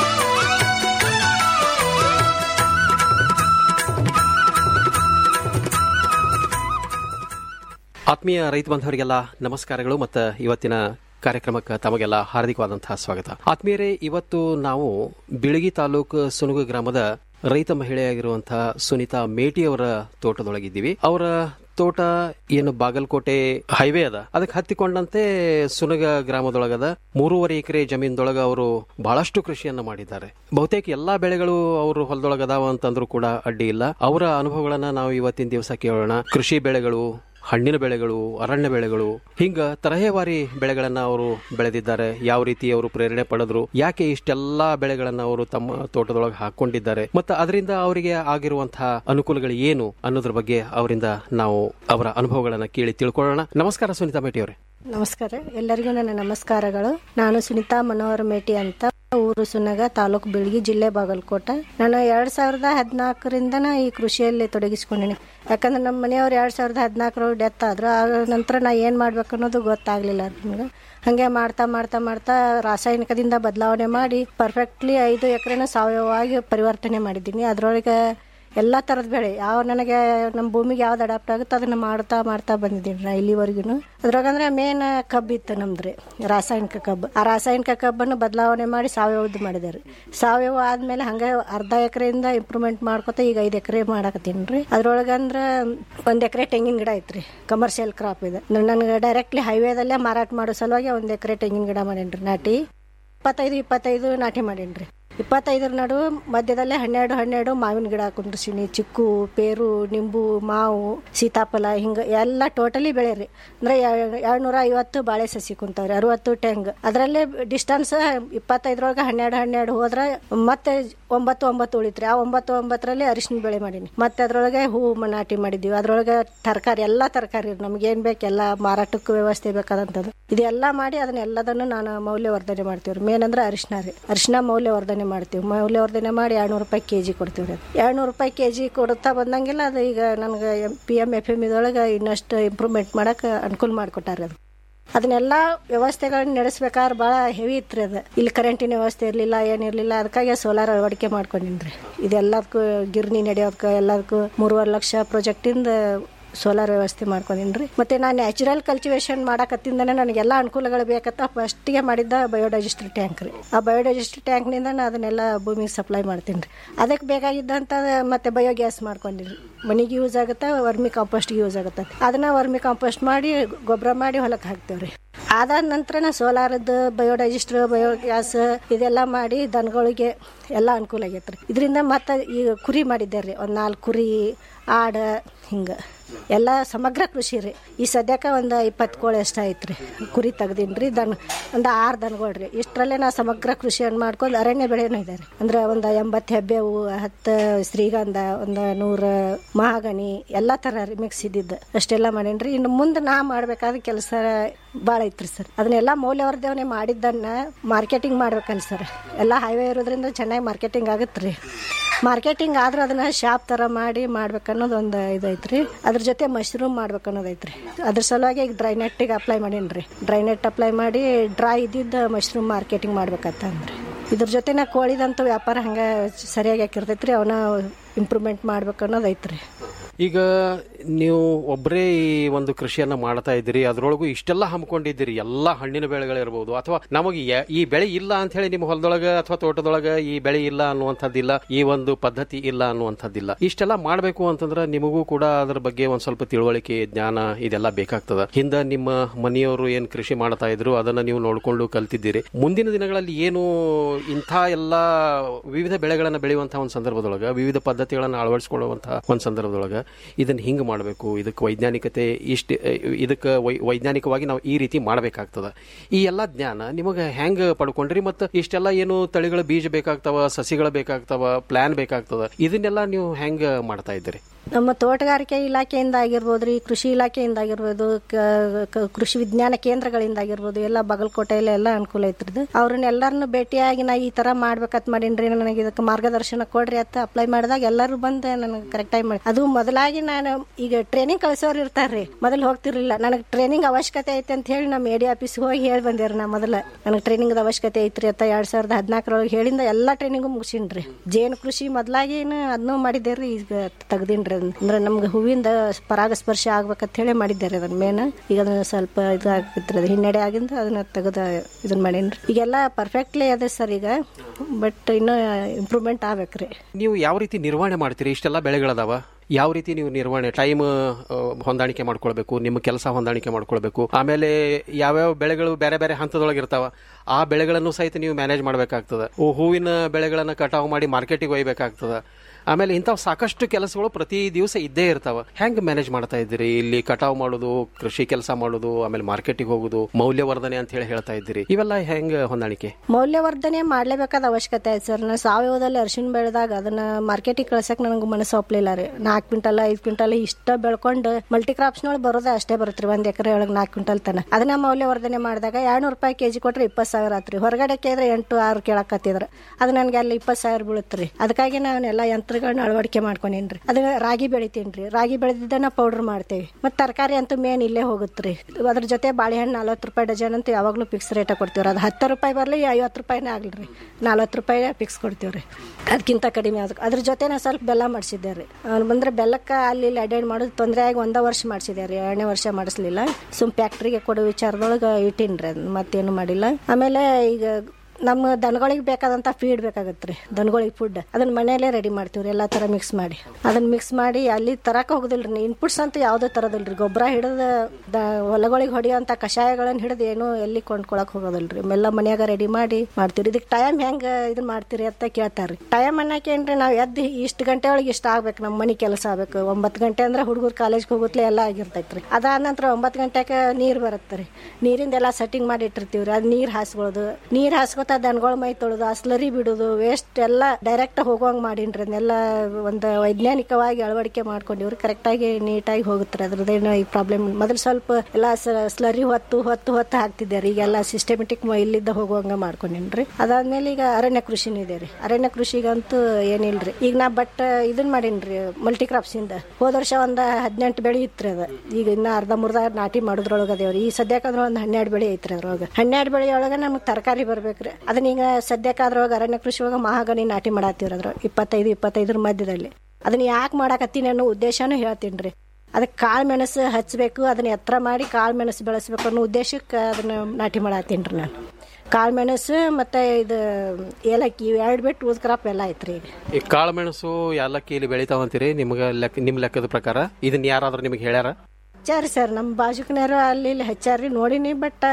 ಆತ್ಮೀಯ ರೈತ ಬಾಂಧವರಿಗೆಲ್ಲ ನಮಸ್ಕಾರಗಳು ಮತ್ತು ಇವತ್ತಿನ ಕಾರ್ಯಕ್ರಮಕ್ಕೆ ತಮಗೆಲ್ಲ ಹಾರ್ದಿಕವಾದಂತಹ ಸ್ವಾಗತ ಆತ್ಮೀಯರೇ ಇವತ್ತು ನಾವು ಬಿಳಗಿ ತಾಲೂಕು ಸುನುಗು ಗ್ರಾಮದ ರೈತ ಮಹಿಳೆಯಾಗಿರುವಂತಹ ಸುನೀತಾ ಮೇಟಿ ಅವರ ತೋಟದೊಳಗಿದ್ದೀವಿ ಅವರ ತೋಟ ಏನು ಬಾಗಲಕೋಟೆ ಹೈವೇ ಅದ ಅದಕ್ಕೆ ಹತ್ತಿಕೊಂಡಂತೆ ಸುನಗ ಗ್ರಾಮದೊಳಗದ ಮೂರುವರೆ ಎಕರೆ ಜಮೀನ್ದೊಳಗ ಅವರು ಬಹಳಷ್ಟು ಕೃಷಿಯನ್ನ ಮಾಡಿದ್ದಾರೆ ಬಹುತೇಕ ಎಲ್ಲಾ ಬೆಳೆಗಳು ಅವರು ಹೊಲದೊಳಗದಾವ ಅಂತಂದ್ರೂ ಕೂಡ ಅಡ್ಡಿ ಇಲ್ಲ ಅವರ ಅನುಭವಗಳನ್ನ ನಾವು ಇವತ್ತಿನ ದಿವಸ ಕೇಳೋಣ ಕೃಷಿ ಬೆಳೆಗಳು ಹಣ್ಣಿನ ಬೆಳೆಗಳು ಅರಣ್ಯ ಬೆಳೆಗಳು ಹಿಂಗ ತರಹೇವಾರಿ ಬೆಳೆಗಳನ್ನ ಅವರು ಬೆಳೆದಿದ್ದಾರೆ ಯಾವ ರೀತಿ ಅವರು ಪ್ರೇರಣೆ ಪಡೆದ್ರು ಯಾಕೆ ಇಷ್ಟೆಲ್ಲಾ ಬೆಳೆಗಳನ್ನ ಅವರು ತಮ್ಮ ತೋಟದೊಳಗೆ ಹಾಕೊಂಡಿದ್ದಾರೆ ಮತ್ತು ಅದರಿಂದ ಅವರಿಗೆ ಆಗಿರುವಂತಹ ಅನುಕೂಲಗಳು ಏನು ಅನ್ನೋದ್ರ ಬಗ್ಗೆ ಅವರಿಂದ ನಾವು ಅವರ ಅನುಭವಗಳನ್ನ ಕೇಳಿ ತಿಳ್ಕೊಳ್ಳೋಣ ನಮಸ್ಕಾರ ಸುನೀತಾ ಮೇಟಿ ಅವರೇ ನಮಸ್ಕಾರ ಎಲ್ಲರಿಗೂ ನನ್ನ ನಮಸ್ಕಾರಗಳು ನಾನು ಸುನಿತಾ ಮನೋಹರ್ ಮೇಟಿ ಅಂತ ಊರು ಸುನಗ ತಾಲೂಕು ಬಿಳ್ಗಿ ಜಿಲ್ಲೆ ಬಾಗಲಕೋಟೆ ನಾನು ಎರಡ್ ಸಾವಿರದ ಹದಿನಾಲ್ಕರಿಂದ ಈ ಕೃಷಿಯಲ್ಲಿ ತೊಡಗಿಸ್ಕೊಂಡಿನಿ ಯಾಕಂದ್ರೆ ನಮ್ಮ ಮನೆಯವ್ರು ಎರಡ್ ಸಾವಿರದ ಹದಿನಾಲ್ಕರವ್ರು ಡೆತ್ ಆದ್ರು ಆ ನಂತರ ನಾ ಏನ್ ಮಾಡ್ಬೇಕು ಅನ್ನೋದು ಗೊತ್ತಾಗ್ಲಿಲ್ಲ ನನಗೆ ಹಂಗೆ ಮಾಡ್ತಾ ಮಾಡ್ತಾ ಮಾಡ್ತಾ ರಾಸಾಯನಿಕದಿಂದ ಬದಲಾವಣೆ ಮಾಡಿ ಪರ್ಫೆಕ್ಟ್ಲಿ ಐದು ಎಕರೆನ ಸಾವಯವವಾಗಿ ಪರಿವರ್ತನೆ ಮಾಡಿದ್ದೀನಿ ಅದರೊಳಗೆ ಎಲ್ಲ ಥರದ ಬೆಳೆ ಯಾವ ನನಗೆ ನಮ್ಮ ಭೂಮಿಗೆ ಯಾವ್ದು ಅಡಾಪ್ಟ್ ಆಗುತ್ತೆ ಅದನ್ನ ಮಾಡ್ತಾ ಮಾಡ್ತಾ ಬಂದಿದ್ದೀನಿ ನಾ ಇಲ್ಲಿವರೆಗೂ ಅದ್ರಾಗಂದ್ರೆ ಮೇನ್ ಕಬ್ಬು ಇತ್ತು ನಮ್ದ್ರಿ ರಾಸಾಯನಿಕ ಕಬ್ಬು ಆ ರಾಸಾಯನಿಕ ಕಬ್ಬನ್ನು ಬದಲಾವಣೆ ಮಾಡಿ ಸಾವಯವದ್ದು ಮಾಡಿದ್ದಾರೆ ಸಾವಯವ ಆದ್ಮೇಲೆ ಹಂಗೆ ಅರ್ಧ ಎಕರೆಯಿಂದ ಇಂಪ್ರೂವ್ಮೆಂಟ್ ಮಾಡ್ಕೊತ ಈಗ ಐದು ಎಕರೆ ಮಾಡಕತ್ತೀನಿ ರೀ ಅದ್ರೊಳಗಂದ್ರೆ ಒಂದ್ ಎಕರೆ ತೆಂಗಿನ ಗಿಡ ಐತ್ರಿ ಕಮರ್ಷಿಯಲ್ ಕ್ರಾಪ್ ಇದೆ ನನಗೆ ಡೈರೆಕ್ಟ್ಲಿ ಹೈವೇದಲ್ಲೇ ಮಾರಾಟ ಮಾಡೋ ಸಲುವಾಗಿ ಒಂದ್ ಎಕರೆ ತೆಂಗಿನ ಗಿಡ ಮಾಡೇನ್ರಿ ನಾಟಿ ಇಪ್ಪತ್ತೈದು ಇಪ್ಪತ್ತೈದು ನಾಟಿ ಮಾಡೇನ್ರಿ ಇಪ್ಪತ್ತೈದರ ನಡು ಮಧ್ಯದಲ್ಲೇ ಹನ್ನೆರಡು ಹನ್ನೆರಡು ಮಾವಿನ ಗಿಡ ಕುಂಡ್ರಿಸೀನಿ ಚಿಕ್ಕು ಪೇರು ನಿಂಬು ಮಾವು ಸೀತಾಫಲ ಹಿಂಗ ಎಲ್ಲ ಟೋಟಲಿ ಬೆಳೆ ರೀ ಅಂದ್ರೆ ಎರಡ್ನೂರ ಐವತ್ತು ಬಾಳೆ ಸಸಿ ಕುಂತಾವ್ರಿ ಅರವತ್ತು ಟೆಂಗ್ ಅದರಲ್ಲೇ ಡಿಸ್ಟನ್ಸ್ ಇಪ್ಪತ್ತೈದರೊಳಗೆ ಹನ್ನೆರಡು ಹನ್ನೆರಡು ಹೋದ್ರೆ ಮತ್ತೆ ಒಂಬತ್ತು ಒಂಬತ್ತು ಉಳಿತ್ರಿ ಆ ಒಂಬತ್ತು ಒಂಬತ್ತರಲ್ಲಿ ಅರಿಶಿನ ಬೆಳೆ ಮಾಡೀನಿ ಮತ್ತೆ ಅದ್ರೊಳಗೆ ಹೂವು ನಾಟಿ ಮಾಡಿದೀವಿ ಅದ್ರೊಳಗೆ ತರಕಾರಿ ಎಲ್ಲಾ ತರಕಾರಿ ನಮ್ಗೆ ಏನ್ ಬೇಕು ಎಲ್ಲ ಮಾರಾಟಕ್ಕೆ ವ್ಯವಸ್ಥೆ ಬೇಕಾದಂತದ್ದು ಇದೆಲ್ಲ ಮಾಡಿ ಅದನ್ನೆಲ್ಲದನ್ನು ನಾನು ಮೌಲ್ಯವರ್ಧನೆ ಮಾಡ್ತೀವಿ ಮೇನ್ ಅಂದ್ರೆ ಅರಿಶಿನ ರೀ ಅರಿಶಿನ ಮೌಲ್ಯವರ್ಧನೆ ಮಾಡ್ತೀವಿ ಮೌಲ್ಯವರ್ಧನೆ ಮಾಡಿ ಎರಡ್ನೂರು ರೂಪಾಯಿ ಕೆಜಿ ಕೊಡ್ತೀವಿ ರೀ ಎರಡ್ನೂರು ರೂಪಾಯಿ ಕೆಜಿ ಕೊಡ್ತಾ ಬಂದಂಗೆಲ್ಲ ಅದು ಈಗ ನನಗೆ ಪಿ ಎಂ ಎಫ್ ಎಮ್ ಇದೊಳಗೆ ಇನ್ನಷ್ಟು ಇಂಪ್ರೂವ್ಮೆಂಟ್ ಮಾಡಕ್ಕೆ ಅನುಕೂಲ ಮಾಡಿಕೊಟ್ಟಾರೆ ಅದು ಅದನ್ನೆಲ್ಲ ವ್ಯವಸ್ಥೆಗಳನ್ನ ನಡೆಸ್ಬೇಕಾದ್ರೆ ಭಾಳ ಹೆವಿ ಇತ್ತು ಅದು ಇಲ್ಲಿ ಕರೆಂಟಿನ ವ್ಯವಸ್ಥೆ ಇರಲಿಲ್ಲ ಏನಿರಲಿಲ್ಲ ಅದಕ್ಕಾಗಿ ಸೋಲಾರ್ ಅಳವಡಿಕೆ ಮಾಡ್ಕೊಂಡಿನ್ರಿ ಇದೆಲ್ಲದಕ್ಕೂ ಗಿರಣಿ ನಡೆಯೋದಕ್ಕೆ ಎಲ್ಲದಕ್ಕೂ ಮೂರುವರೆ ಲಕ್ಷ ಪ್ರಾಜೆಕ್ಟಿಂದ ಸೋಲಾರ್ ವ್ಯವಸ್ಥೆ ಮಾಡ್ಕೊಂಡಿನ್ರಿ ಮತ್ತೆ ನಾನು ನ್ಯಾಚುರಲ್ ಕಲ್ಟಿವೇಶನ್ ಮಾಡಕತ್ತಿಂದನೇ ನನಗೆಲ್ಲ ಅನುಕೂಲಗಳು ಬೇಕಂತ ಫಸ್ಟಿಗೆ ಮಾಡಿದ್ದ ಬಯೋಡೈಜೆಸ್ಟರ್ ಟ್ಯಾಂಕ್ ರೀ ಆ ಬಯೋಡೈಜೆಸ್ಟರ್ ಟ್ಯಾಂಕ್ನಿಂದ ನಾನು ಅದನ್ನೆಲ್ಲ ಭೂಮಿಗೆ ಸಪ್ಲೈ ಮಾಡ್ತೀನಿ ರೀ ಅದಕ್ಕೆ ಬೇಕಾಗಿದ್ದಂಥ ಮತ್ತೆ ಬಯೋಗ್ಯಾಸ್ ಮಾಡ್ಕೊಂಡಿರಿ ಮನೆಗೆ ಯೂಸ್ ಆಗುತ್ತೆ ವರ್ಮಿ ಕಾಂಪೋಸ್ಟ್ಗೆ ಯೂಸ್ ಆಗುತ್ತೆ ಅದನ್ನ ವರ್ಮಿ ಕಾಂಪೋಸ್ಟ್ ಮಾಡಿ ಗೊಬ್ಬರ ಮಾಡಿ ಹೊಲಕ್ಕೆ ಹಾಕ್ತೇವ್ರಿ ಅದಾದ ನಂತರ ಸೋಲಾರದ್ದು ಬಯೋಡೈಜೆಸ್ಟರ್ ಬಯೋಗ್ಯಾಸ್ ಇದೆಲ್ಲ ಮಾಡಿ ದನಗಳಿಗೆ ಎಲ್ಲ ಅನುಕೂಲ ಆಗೈತ್ರಿ ಇದರಿಂದ ಮತ್ತೆ ಈಗ ಕುರಿ ಮಾಡಿದ್ದೆ ರೀ ಒಂದು ನಾಲ್ಕು ಕುರಿ ಆಡ ಹಿಂಗೆ ಎಲ್ಲ ಸಮಗ್ರ ಕೃಷಿ ರೀ ಈ ಸದ್ಯಕ್ಕೆ ಒಂದು ಇಪ್ಪತ್ತು ಕೋಳಿ ಅಷ್ಟ ಐತ್ರಿ ಕುರಿ ತೆಗ್ದೀನಿ ರೀ ದನ ಒಂದು ಆರು ದನಗಳು ರೀ ಇಷ್ಟರಲ್ಲೇ ನಾ ಸಮಗ್ರ ಕೃಷಿಯನ್ನು ಮಾಡ್ಕೊಂಡು ಅರಣ್ಯ ಬೆಳೆನೂ ಇದೆ ರೀ ಅಂದ್ರೆ ಒಂದು ಎಂಬತ್ತು ಹೆಬ್ಬೇವು ಹತ್ತು ಶ್ರೀಗಂಧ ಒಂದು ನೂರು ಮಹಾಗಣಿ ಎಲ್ಲ ಥರ ರೀ ಮಿಕ್ಸ್ ಇದ್ದಿದ್ದು ಅಷ್ಟೆಲ್ಲ ಮಾಡೀನಿ ರೀ ಇನ್ನು ಮುಂದೆ ನಾ ಮಾಡಬೇಕಾದ ಕೆಲಸ ಭಾಳ ಐತ್ರಿ ಸರ್ ಅದನ್ನೆಲ್ಲ ಮೌಲ್ಯವರ್ಧನೆ ಮಾಡಿದ್ದನ್ನ ಮಾರ್ಕೆಟಿಂಗ್ ಮಾಡ್ಬೇಕಲ್ಲ ಸರ್ ಎಲ್ಲ ಹೈವೇ ಇರೋದ್ರಿಂದ ಚೆನ್ನಾಗಿ ಮಾರ್ಕೆಟಿಂಗ್ ಆಗುತ್ತೆ ರೀ ಮಾರ್ಕೆಟಿಂಗ್ ಆದ್ರೆ ಅದನ್ನ ಶಾಪ್ ಥರ ಮಾಡಿ ಮಾಡ್ಬೇಕನ್ನೋದು ಒಂದು ಇದೈತ್ರಿ ಅದ್ರ ಜೊತೆ ಮಶ್ರೂಮ್ ಮಾಡ್ಬೇಕು ಅನ್ನೋದೈತ್ರಿ ಅದ್ರ ಸಲುವಾಗಿ ಈಗ ಡ್ರೈ ನೆಟ್ಟಿಗೆ ಅಪ್ಲೈ ಮಾಡೀನಿ ರೀ ಡ್ರೈ ನೆಟ್ ಅಪ್ಲೈ ಮಾಡಿ ಡ್ರೈ ಇದ್ದಿದ್ದು ಮಶ್ರೂಮ್ ಮಾರ್ಕೆಟಿಂಗ್ ಮಾಡ್ಬೇಕಂತ ಅಂದ್ರಿ ಇದ್ರ ಜೊತೆನ ಕೋಳಿದಂತೂ ವ್ಯಾಪಾರ ಹಂಗೆ ಸರಿಯಾಗಿ ಹಾಕಿರ್ತೈತ್ರಿ ಅವನ್ನ ಇಂಪ್ರೂವ್ಮೆಂಟ್ ಮಾಡ್ಬೇಕು ಅನ್ನೋದು ಐತ್ರಿ ಈಗ ನೀವು ಒಬ್ಬರೇ ಈ ಒಂದು ಕೃಷಿಯನ್ನ ಮಾಡ್ತಾ ಇದ್ದೀರಿ ಅದರೊಳಗೂ ಇಷ್ಟೆಲ್ಲ ಹಮ್ಮಿಕೊಂಡಿದ್ದೀರಿ ಎಲ್ಲ ಹಣ್ಣಿನ ಬೆಳೆಗಳಿರ್ಬೋದು ಅಥವಾ ನಮಗೆ ಯ- ಈ ಬೆಳೆ ಇಲ್ಲ ಅಂತ ಹೇಳಿ ನಿಮ್ಮ ಹೊಲದೊಳಗ ಅಥವಾ ತೋಟದೊಳಗ ಈ ಬೆಳೆ ಇಲ್ಲ ಅನ್ನುವಂಥದ್ದಿಲ್ಲ ಈ ಒಂದು ಪದ್ಧತಿ ಇಲ್ಲ ಅನ್ನುವಂಥದ್ದಿಲ್ಲ ಇಷ್ಟೆಲ್ಲ ಮಾಡಬೇಕು ಅಂತಂದ್ರೆ ನಿಮಗೂ ಕೂಡ ಅದರ ಬಗ್ಗೆ ಒಂದ್ ಸ್ವಲ್ಪ ತಿಳುವಳಿಕೆ ಜ್ಞಾನ ಇದೆಲ್ಲ ಬೇಕಾಗ್ತದ ಹಿಂದ ನಿಮ್ಮ ಮನೆಯವರು ಏನ್ ಕೃಷಿ ಮಾಡ್ತಾ ಇದ್ರು ಅದನ್ನ ನೀವು ನೋಡ್ಕೊಂಡು ಕಲ್ತಿದ್ದೀರಿ ಮುಂದಿನ ದಿನಗಳಲ್ಲಿ ಏನು ಇಂಥ ಎಲ್ಲ ವಿವಿಧ ಬೆಳೆಗಳನ್ನ ಬೆಳೆಯುವಂತಹ ಒಂದು ಸಂದರ್ಭದೊಳಗ ವಿವಿಧ ಪದ್ಧತಿಗಳನ್ನ ಅಳವಡಿಸಿಕೊಳ್ಳುವಂತಹ ಒಂದು ಸಂದರ್ಭದೊಳಗ ಇದನ್ನ ಹಿಂಗ್ ಮಾಡಬೇಕು ಇದಕ್ಕೆ ವೈಜ್ಞಾನಿಕತೆ ಇಷ್ಟ ಇದಕ್ಕೆ ವೈ- ವೈಜ್ಞಾನಿಕವಾಗಿ ನಾವು ಈ ರೀತಿ ಮಾಡಬೇಕಾಗ್ತದ ಈ ಎಲ್ಲಾ ಜ್ಞಾನ ನಿಮಗೆ ಹೆಂಗ್ ಪಡ್ಕೊಂಡ್ರಿ ಮತ್ತು ಇಷ್ಟೆಲ್ಲ ಏನು ತಳಿಗಳ ಬೀಜ ಬೇಕಾಗ್ತಾವ ಸಸಿಗಳ ಬೇಕಾಗ್ತಾವ ಪ್ಲಾನ್ ಬೇಕಾಗ್ತದ ಇದನ್ನೆಲ್ಲ ನೀವು ಹೆಂಗ್ ಮಾಡ್ತಾ ಇದ್ದೀರಿ ನಮ್ಮ ತೋಟಗಾರಿಕೆ ಇಲಾಖೆಯಿಂದ ಆಗಿರ್ಬೋದು ರೀ ಕೃಷಿ ಇಲಾಖೆಯಿಂದ ಆಗಿರ್ಬೋದು ಕ- ಕ- ಕೃಷಿ ವಿಜ್ಞಾನ ಕೇಂದ್ರಗಳಿಂದ ಆಗಿರ್ಬೋದು ಎಲ್ಲ ಬಾಗಲಕೋಟೆಯಲ್ಲಿ ಎಲ್ಲ ಅನುಕೂಲ ಐತ್ರಿದು ಅವ್ರನ್ನೆಲ್ಲರನ್ನು ಭೇಟಿಯಾಗಿ ನಾ ಈ ತರ ಮಾಡ್ಬೇಕಂತ ಮಾಡೀನ್ರಿ ನನಗೆ ಇದಕ್ಕೆ ಮಾರ್ಗದರ್ಶನ ಕೊಡ್ರಿ ಅಂತ ಅಪ್ಲೈ ಮಾಡಿದಾಗ ಎಲ್ಲರೂ ಬಂದು ನನಗೆ ಕರೆಕ್ಟ್ ಆಗಿ ಮಾಡಿ ಅದು ಮೊದಲಾಗಿ ನಾನು ಈಗ ಟ್ರೈನಿಂಗ್ ಕಳಿಸೋರು ಇರ್ತಾರ್ರಿ ಮೊದಲು ಹೋಗ್ತಿರ್ಲಿಲ್ಲ ನನಗೆ ಟ್ರೈನಿಂಗ್ ಅವಶ್ಯಕತೆ ಐತೆ ಅಂತ ಹೇಳಿ ನಮ್ಮ ಎಡಿ ಆಫೀಸ್ಗೆ ಹೋಗಿ ಹೇಳಿ ಬಂದೇರಿ ನಾ ಮೊದಲ ನನಗೆ ಟ್ರೈನಿಂಗ್ ಅವಶ್ಯಕತೆ ಐತ್ರಿ ಅಂತ ಎರಡ್ ಸಾವಿರದ ಹದಿನಾಲ್ಕರೊಳಗೆ ಹೇಳಿಂದ ಎಲ್ಲಾ ಟ್ರೈನಿಂಗು ಮುಗಿಸಿನ್ರಿ ಜೇನು ಕೃಷಿ ಮೊದಲಾಗಿ ಅದನ್ನು ಮಾಡಿದ್ದೇರಿ ಈಗ ತೆಗ್ದಿನ್ರಿ ಅದನ್ನ. ಅಂದ್ರೆ ನಮ್ಗೆ ಹೂವಿಂದ ಪರಾಗಸ್ಪರ್ಶ ಆಗ್ಬೇಕಂತ ಹೇಳಿ ಮಾಡಿದ್ದಾರೆ ಅದನ್ನ ಮೇನ್ ಈಗ ಅದನ್ನ ಸ್ವಲ್ಪ ಇದು ಆಗ್ತಿತ್ರಿ ಅದು ಹಿನ್ನಡೆ ಆಗಿಂದ ಅದನ್ನ ತೆಗೆದ ಇದನ್ನ ಮಾಡೀನ್ರಿ ಈಗೆಲ್ಲ ಪರ್ಫೆಕ್ಟ್ಲಿ ಅದೇ ಸರ್ ಈಗ ಬಟ್ ಇನ್ನೂ ಇಂಪ್ರೂವ್ಮೆಂಟ್ ಆಗ್ಬೇಕ್ರಿ ನೀವು ಯಾವ ರೀತಿ ನಿರ್ವಹಣೆ ಮಾಡ್ತೀರಿ ಇಷ್ಟೆಲ್ಲ ಬೆಳೆಗಳದಾವ ಯಾವ ರೀತಿ ನೀವು ನಿರ್ವಹಣೆ ಟೈಮ್ ಹೊಂದಾಣಿಕೆ ಮಾಡ್ಕೊಳ್ಬೇಕು ನಿಮ್ಮ ಕೆಲಸ ಹೊಂದಾಣಿಕೆ ಮಾಡ್ಕೊಳ್ಬೇಕು ಆಮೇಲೆ ಯಾವ್ಯಾವ ಬೆಳೆಗಳು ಬೇರೆ ಬೇರೆ ಹಂತದೊಳಗೆ ಇರ್ತಾವ ಆ ಬೆಳೆಗಳನ್ನು ಸಹಿತ ನೀವು ಮ್ಯಾನೇಜ್ ಮಾಡಬೇಕಾಗ್ತದ ಹೂವಿನ ಬೆಳೆಗಳನ್ನ ಕಟಾವು ಮಾಡಿ ಮಾರ್ಕೆಟಿಗೆ ಒಯ್ಬೇಕಾಗ್ತದ ಆಮೇಲೆ ಇಂಥವು ಸಾಕಷ್ಟು ಕೆಲಸಗಳು ಪ್ರತಿ ದಿವಸ ಇದ್ದೇ ಇರ್ತಾವ ಹೆಂಗ್ ಮ್ಯಾನೇಜ್ ಮಾಡ್ತಾ ಇದ್ದೀರಿ ಇಲ್ಲಿ ಕಟಾವು ಮಾಡೋದು ಕೃಷಿ ಕೆಲಸ ಮಾಡೋದು ಆಮೇಲೆ ಮಾರ್ಕೆಟಿಗೆ ಹೋಗೋದು ಮೌಲ್ಯವರ್ಧನೆ ಅಂತ ಹೇಳಿ ಹೇಳ್ತಾ ಇದ್ದೀರಿ ಇವೆಲ್ಲ ಹೆಂಗ್ ಹೊಂದಾಣಿಕೆ ಮೌಲ್ಯವರ್ಧನೆ ಮಾಡ್ಲೇಬೇಕಾದ ಅವಶ್ಯಕತೆ ಐತೆ ಸರ್ ನಾನು ಸಾವಯವದಲ್ಲಿ ಅರಿಶಿನ ಬೆಳೆದಾಗ ಅದನ್ನ ಮಾರ್ಕೆಟಿಗೆ ಕಳ್ಸಕ್ ನನಗೆ ಮನಸ್ಸು ಒಪ್ಲಿಲ್ಲ ರೀ ನಾಲ್ಕು ಕ್ವಿಂಟಲ್ ಐದು ಕ್ವಿಂಟಲ್ ಇಷ್ಟ ಬೆಳ್ಕೊಂಡು ಮಲ್ಟಿ ಕ್ರಾಪ್ಸ್ನೊಳಗೆ ಬರೋದೇ ಅಷ್ಟೇ ಬರುತ್ತೆ ಒಂದ್ ಎಕರೆ ಒಳಗೆ ನಾಲ್ಕು ಕ್ವಿಂಟಲ್ ತನ ಅದನ್ನ ಮೌಲ್ಯವರ್ಧನೆ ಮಾಡಿದಾಗ ಎರಡ್ನೂರು ರೂಪಾಯಿ ಕೆಜಿ ಕೊಟ್ರೆ ಇಪ್ಪತ್ತು ಸಾವಿರ ಆತ್ರಿ ಹೊರಗಡೆ ಕೇಳಿದ್ರೆ ಎಂಟು ಆರು ಕೇಳಕತ್ತಿದ್ರ ಅದು ನನಗೆ ಅಲ್ಲಿ ಇಪ್ಪತ್ತು ಸಾವಿರ ಬೀಳುತ್ರಿ ಅದಕ್ಕಾಗಿ ನಾವೆಲ್ಲ ಯಂತ್ರಗಳನ್ನ ಅಳವಡಿಕೆ ಮಾಡ್ಕೊಂಡೇನ್ರಿ ಅದು ರಾಗಿ ಬೆಳಿತೀನ್ರಿ ರಾಗಿ ಬೆಳೆದಿದ್ದನ್ನ ಪೌಡರ್ ಮಾಡ್ತೇವೆ ಮತ್ತೆ ತರಕಾರಿ ಅಂತೂ ಮೇನ್ ಇಲ್ಲೇ ಹೋಗುತ್ರಿ ಅದ್ರ ಜೊತೆ ಬಾಳೆಹಣ್ಣು ನಲ್ವತ್ತು ರೂಪಾಯಿ ಡಜನ್ ಅಂತ ಯಾವಾಗಲೂ ಫಿಕ್ಸ್ ರೇಟ್ ಕೊಡ್ತೀವ್ರಿ ಅದು ಹತ್ತು ರೂಪಾಯಿ ಬರಲಿ ಐವತ್ತು ರೂಪಾಯಿನೇ ಆಗ್ಲಿ ನಲ್ವತ್ತು ರೂಪಾಯಿ ಫಿಕ್ಸ್ ಕೊಡ್ತೀವ್ರಿ ಅದಕ್ಕಿಂತ ಕಡಿಮೆ ಅದಕ್ಕೆ ಅದ್ರ ಜೊತೆ ನಾನು ಸ್ವಲ್ಪ ಬೆಲ್ಲ ಮಾಡಿಸಿದ್ದೆ ರೀ ಅವ್ನು ಬಂದ್ರೆ ಬೆಲ್ಲಕ್ಕೆ ಅಲ್ಲಿ ಇಲ್ಲಿ ಅಡ್ಡಾಡಿ ಮಾಡೋದು ತೊಂದರೆ ಆಗಿ ಒಂದ ವರ್ಷ ಮಾಡಿಸಿದೆ ರೀ ಎರಡನೇ ವರ್ಷ ಮಾಡಿಸ್ಲಿಲ್ಲ ಸುಮ್ ಫ್ಯಾಕ್ಟ್ರಿಗೆ ಕೊಡೋ ವಿಚಾರದೊಳಗೆ ಇಟ್ಟೀನಿ ರೀ ಅದನ್ನ ಮತ್ತೇನು ಮಾಡಿಲ್ಲ ಆಮೇಲೆ ಈಗ ನಮ್ಮ ದನಗಳಿಗೆ ಬೇಕಾದಂತ ಫೀಡ್ ಬೇಕಾಗತ್ತೆ ರೀ ದನಗಳಿಗೆ ಫುಡ್ ಅದನ್ನ ಮನೆಯಲ್ಲೇ ರೆಡಿ ಮಾಡ್ತೀವಿ ಎಲ್ಲಾ ತರ ಮಿಕ್ಸ್ ಮಾಡಿ ಅದನ್ನ ಮಿಕ್ಸ್ ಮಾಡಿ ಅಲ್ಲಿ ತರಕ ಹೋಗುದಿಲ್ರಿ ಇನ್ಪುಟ್ಸ್ ಅಂತೂ ಯಾವುದೇ ತರದಿಲ್ರಿ ಗೊಬ್ಬರ ಹಿಡಿದ ಹೊಲಗಳಿಗೆ ಹೊಡೆಯುವಂತ ಕಷಾಯಗಳನ್ನ ಹಿಡಿದು ಏನು ಎಲ್ಲಿ ಕೊಂಡ್ಕೊಳಕ್ ಹೋಗೋದಿಲ್ರಿ ಎಲ್ಲ ಮನ್ಯಾಗ ರೆಡಿ ಮಾಡಿ ಮಾಡ್ತೀವಿ ಇದಕ್ಕೆ ಟೈಮ್ ಹೆಂಗ ಇದನ್ನ ಮಾಡ್ತೀರಿ ಅಂತ ಕೇಳ್ತಾರ್ರಿ ಟೈಮ್ ಅನ್ನಕೇನ್ರಿ ನಾವ್ ಎದ್ದು ಇಷ್ಟು ಗಂಟೆ ಒಳಗೆ ಇಷ್ಟ ಆಗ್ಬೇಕು ನಮ್ಮ ಮನೆ ಕೆಲಸ ಆಗ್ಬೇಕು ಒಂಬತ್ತು ಗಂಟೆ ಅಂದ್ರೆ ಹುಡುಗರು ಕಾಲೇಜ್ಗೆ ಹೋಗುತ್ತಲೇ ಎಲ್ಲ ಆಗಿರ್ತೈತ್ರಿ ಅದಾದ ನಂತರ ಒಂಬತ್ತು ಗಂಟೆಗೆ ನೀರ್ ಬರುತ್ತೆ ರೀ ನೀರಿಂದ ಎಲ್ಲ ಸೆಟ್ಟಿಂಗ್ ಮಾಡಿ ಇಟ್ಟಿರ್ತೀವ್ರಿ ಅದ್ ನೀರ್ ಹಾಸ್ಕೊಳ್ಳೋದು ನೀರ್ ಹಾಸ್ಕೊತ ದನಗಳ ಮೈ ತೊಳೆದು ಆ ಸ್ಲರಿ ಬಿಡುದು ವೇಸ್ಟ್ ಎಲ್ಲ ಡೈರೆಕ್ಟ್ ಹೋಗುವಂಗ್ ಮಾಡೀನ್ರಿ ಅದನ್ನೆಲ್ಲ ಒಂದು ವೈಜ್ಞಾನಿಕವಾಗಿ ಅಳವಡಿಕೆ ಮಾಡ್ಕೊಂಡಿವ್ರಿ ಕರೆಕ್ಟ್ ಆಗಿ ನೀಟಾಗಿ ಹೋಗುತ್ತೆ ಅದ್ರದ್ದೇನು ಈ ಪ್ರಾಬ್ಲಮ್ ಮೊದಲು ಸ್ವಲ್ಪ ಎಲ್ಲ ಸ್ಲರಿ ಹೊತ್ತು ಹೊತ್ತು ಹೊತ್ತು ಹಾಕ್ತಿದ್ದೆ ರೀ ಈಗೆಲ್ಲ ಸಿಸ್ಟಮೆಟಿಕ್ ಇಲ್ಲಿದ್ದ ಹೋಗುವಂಗ ಮಾಡ್ಕೊಂಡೇನ್ರಿ ಅದಾದ್ಮೇಲೆ ಈಗ ಅರಣ್ಯ ಕೃಷಿನೂ ಇದೆ ರೀ ಅರಣ್ಯ ಕೃಷಿಗಂತೂ ಏನಿಲ್ರಿ ಈಗ ನಾ ಬಟ್ ಇದನ್ ಮಾಡೀನ್ರಿ ಮಲ್ಟಿ ಕ್ರಾಪ್ಸ್ ಇಂದ ಹೋದ ವರ್ಷ ಒಂದ್ ಹದಿನೆಂಟು ಬೆಳೆ ಇತ್ರಿ ಅದ ಈಗ ಇನ್ನ ಅರ್ಧ ಮುರ್ಧ ನಾಟಿ ಮಾಡೋದ್ರೊಳಗ ಅದೇವ್ರಿ ಈ ಸದ್ಯಕ್ಕಂದ್ರ ಒಂದ್ ಹನ್ನೆರಡು ಬೆಳೆ ಐತ್ರಿ ಅದ್ರೊಳಗ ಹನ್ನೆರಡು ಬೆಳೆ ಒಳಗ ನಮ್ಗೆ ತರಕಾರಿ ಬರ್ಬೇಕ್ರಿ ಅದನ್ನ ಈಗ ಸದ್ಯಕ್ಕೆ ಅದ್ರೊಳಗ ಅರಣ್ಯ ಕೃಷಿ ಒಳಗ ಮಹಾಗಣಿ ನಾಟಿ ಮಾಡತ್ತೀವ್ರಿ ಅದ್ರ ಇಪ್ಪತ್ತೈದು ಇಪ್ಪತ್ತೈದರ ಮಧ್ಯದಲ್ಲಿ ಅದನ್ನ ಯಾಕೆ ಮಾಡಾಕತ್ತೀನಿ ಅನ್ನೋ ಉದ್ದೇಶನೂ ಹೇಳ್ತೀನಿ ಅದಕ್ಕೆ ಕಾಳು ಮೆಣಸು ಹಚ್ಚಬೇಕು ಅದನ್ನ ಎತ್ತರ ಮಾಡಿ ಕಾಳು ಮೆಣಸು ಬೆಳೆಸ್ಬೇಕು ಅನ್ನೋ ಉದ್ದೇಶಕ್ಕೆ ಅದನ್ನ ನಾಟಿ ಮಾಡತ್ತೀನಿ ರೀ ನಾನು ಕಾಳು ಮೆಣಸು ಮತ್ತೆ ಇದು ಏಲಕ್ಕಿ ಇವು ಎರಡು ಬಿಟ್ಟು ಉದ್ ಕ್ರಾಪ್ ಎಲ್ಲ ಐತ್ರಿ ಈಗ ಈ ಕಾಳುಮೆಣಸು ಏಲಕ್ಕಿ ಇಲ್ಲಿ ಬೆಳಿತಾವಂತೀರಿ ನಿಮ್ಗೆ ಲೆಕ್ಕ ನಿಮ್ ಲೆಕ್ಕದ ಪ್ರಕಾರ ಇದನ್ನ ಯಾರಾದ್ರೂ ನಿಮಗೆ ಹೇಳ್ಯಾರ ಹಚ್ಚಾರಿ ಸರ್ ನಮ್ಮ ಬಾಜುಕನರು ಅಲ್ಲಿ ಇಲ್ಲಿ ಹಚ್ಚಾರಿ ನೋಡಿನಿ ಬಟ್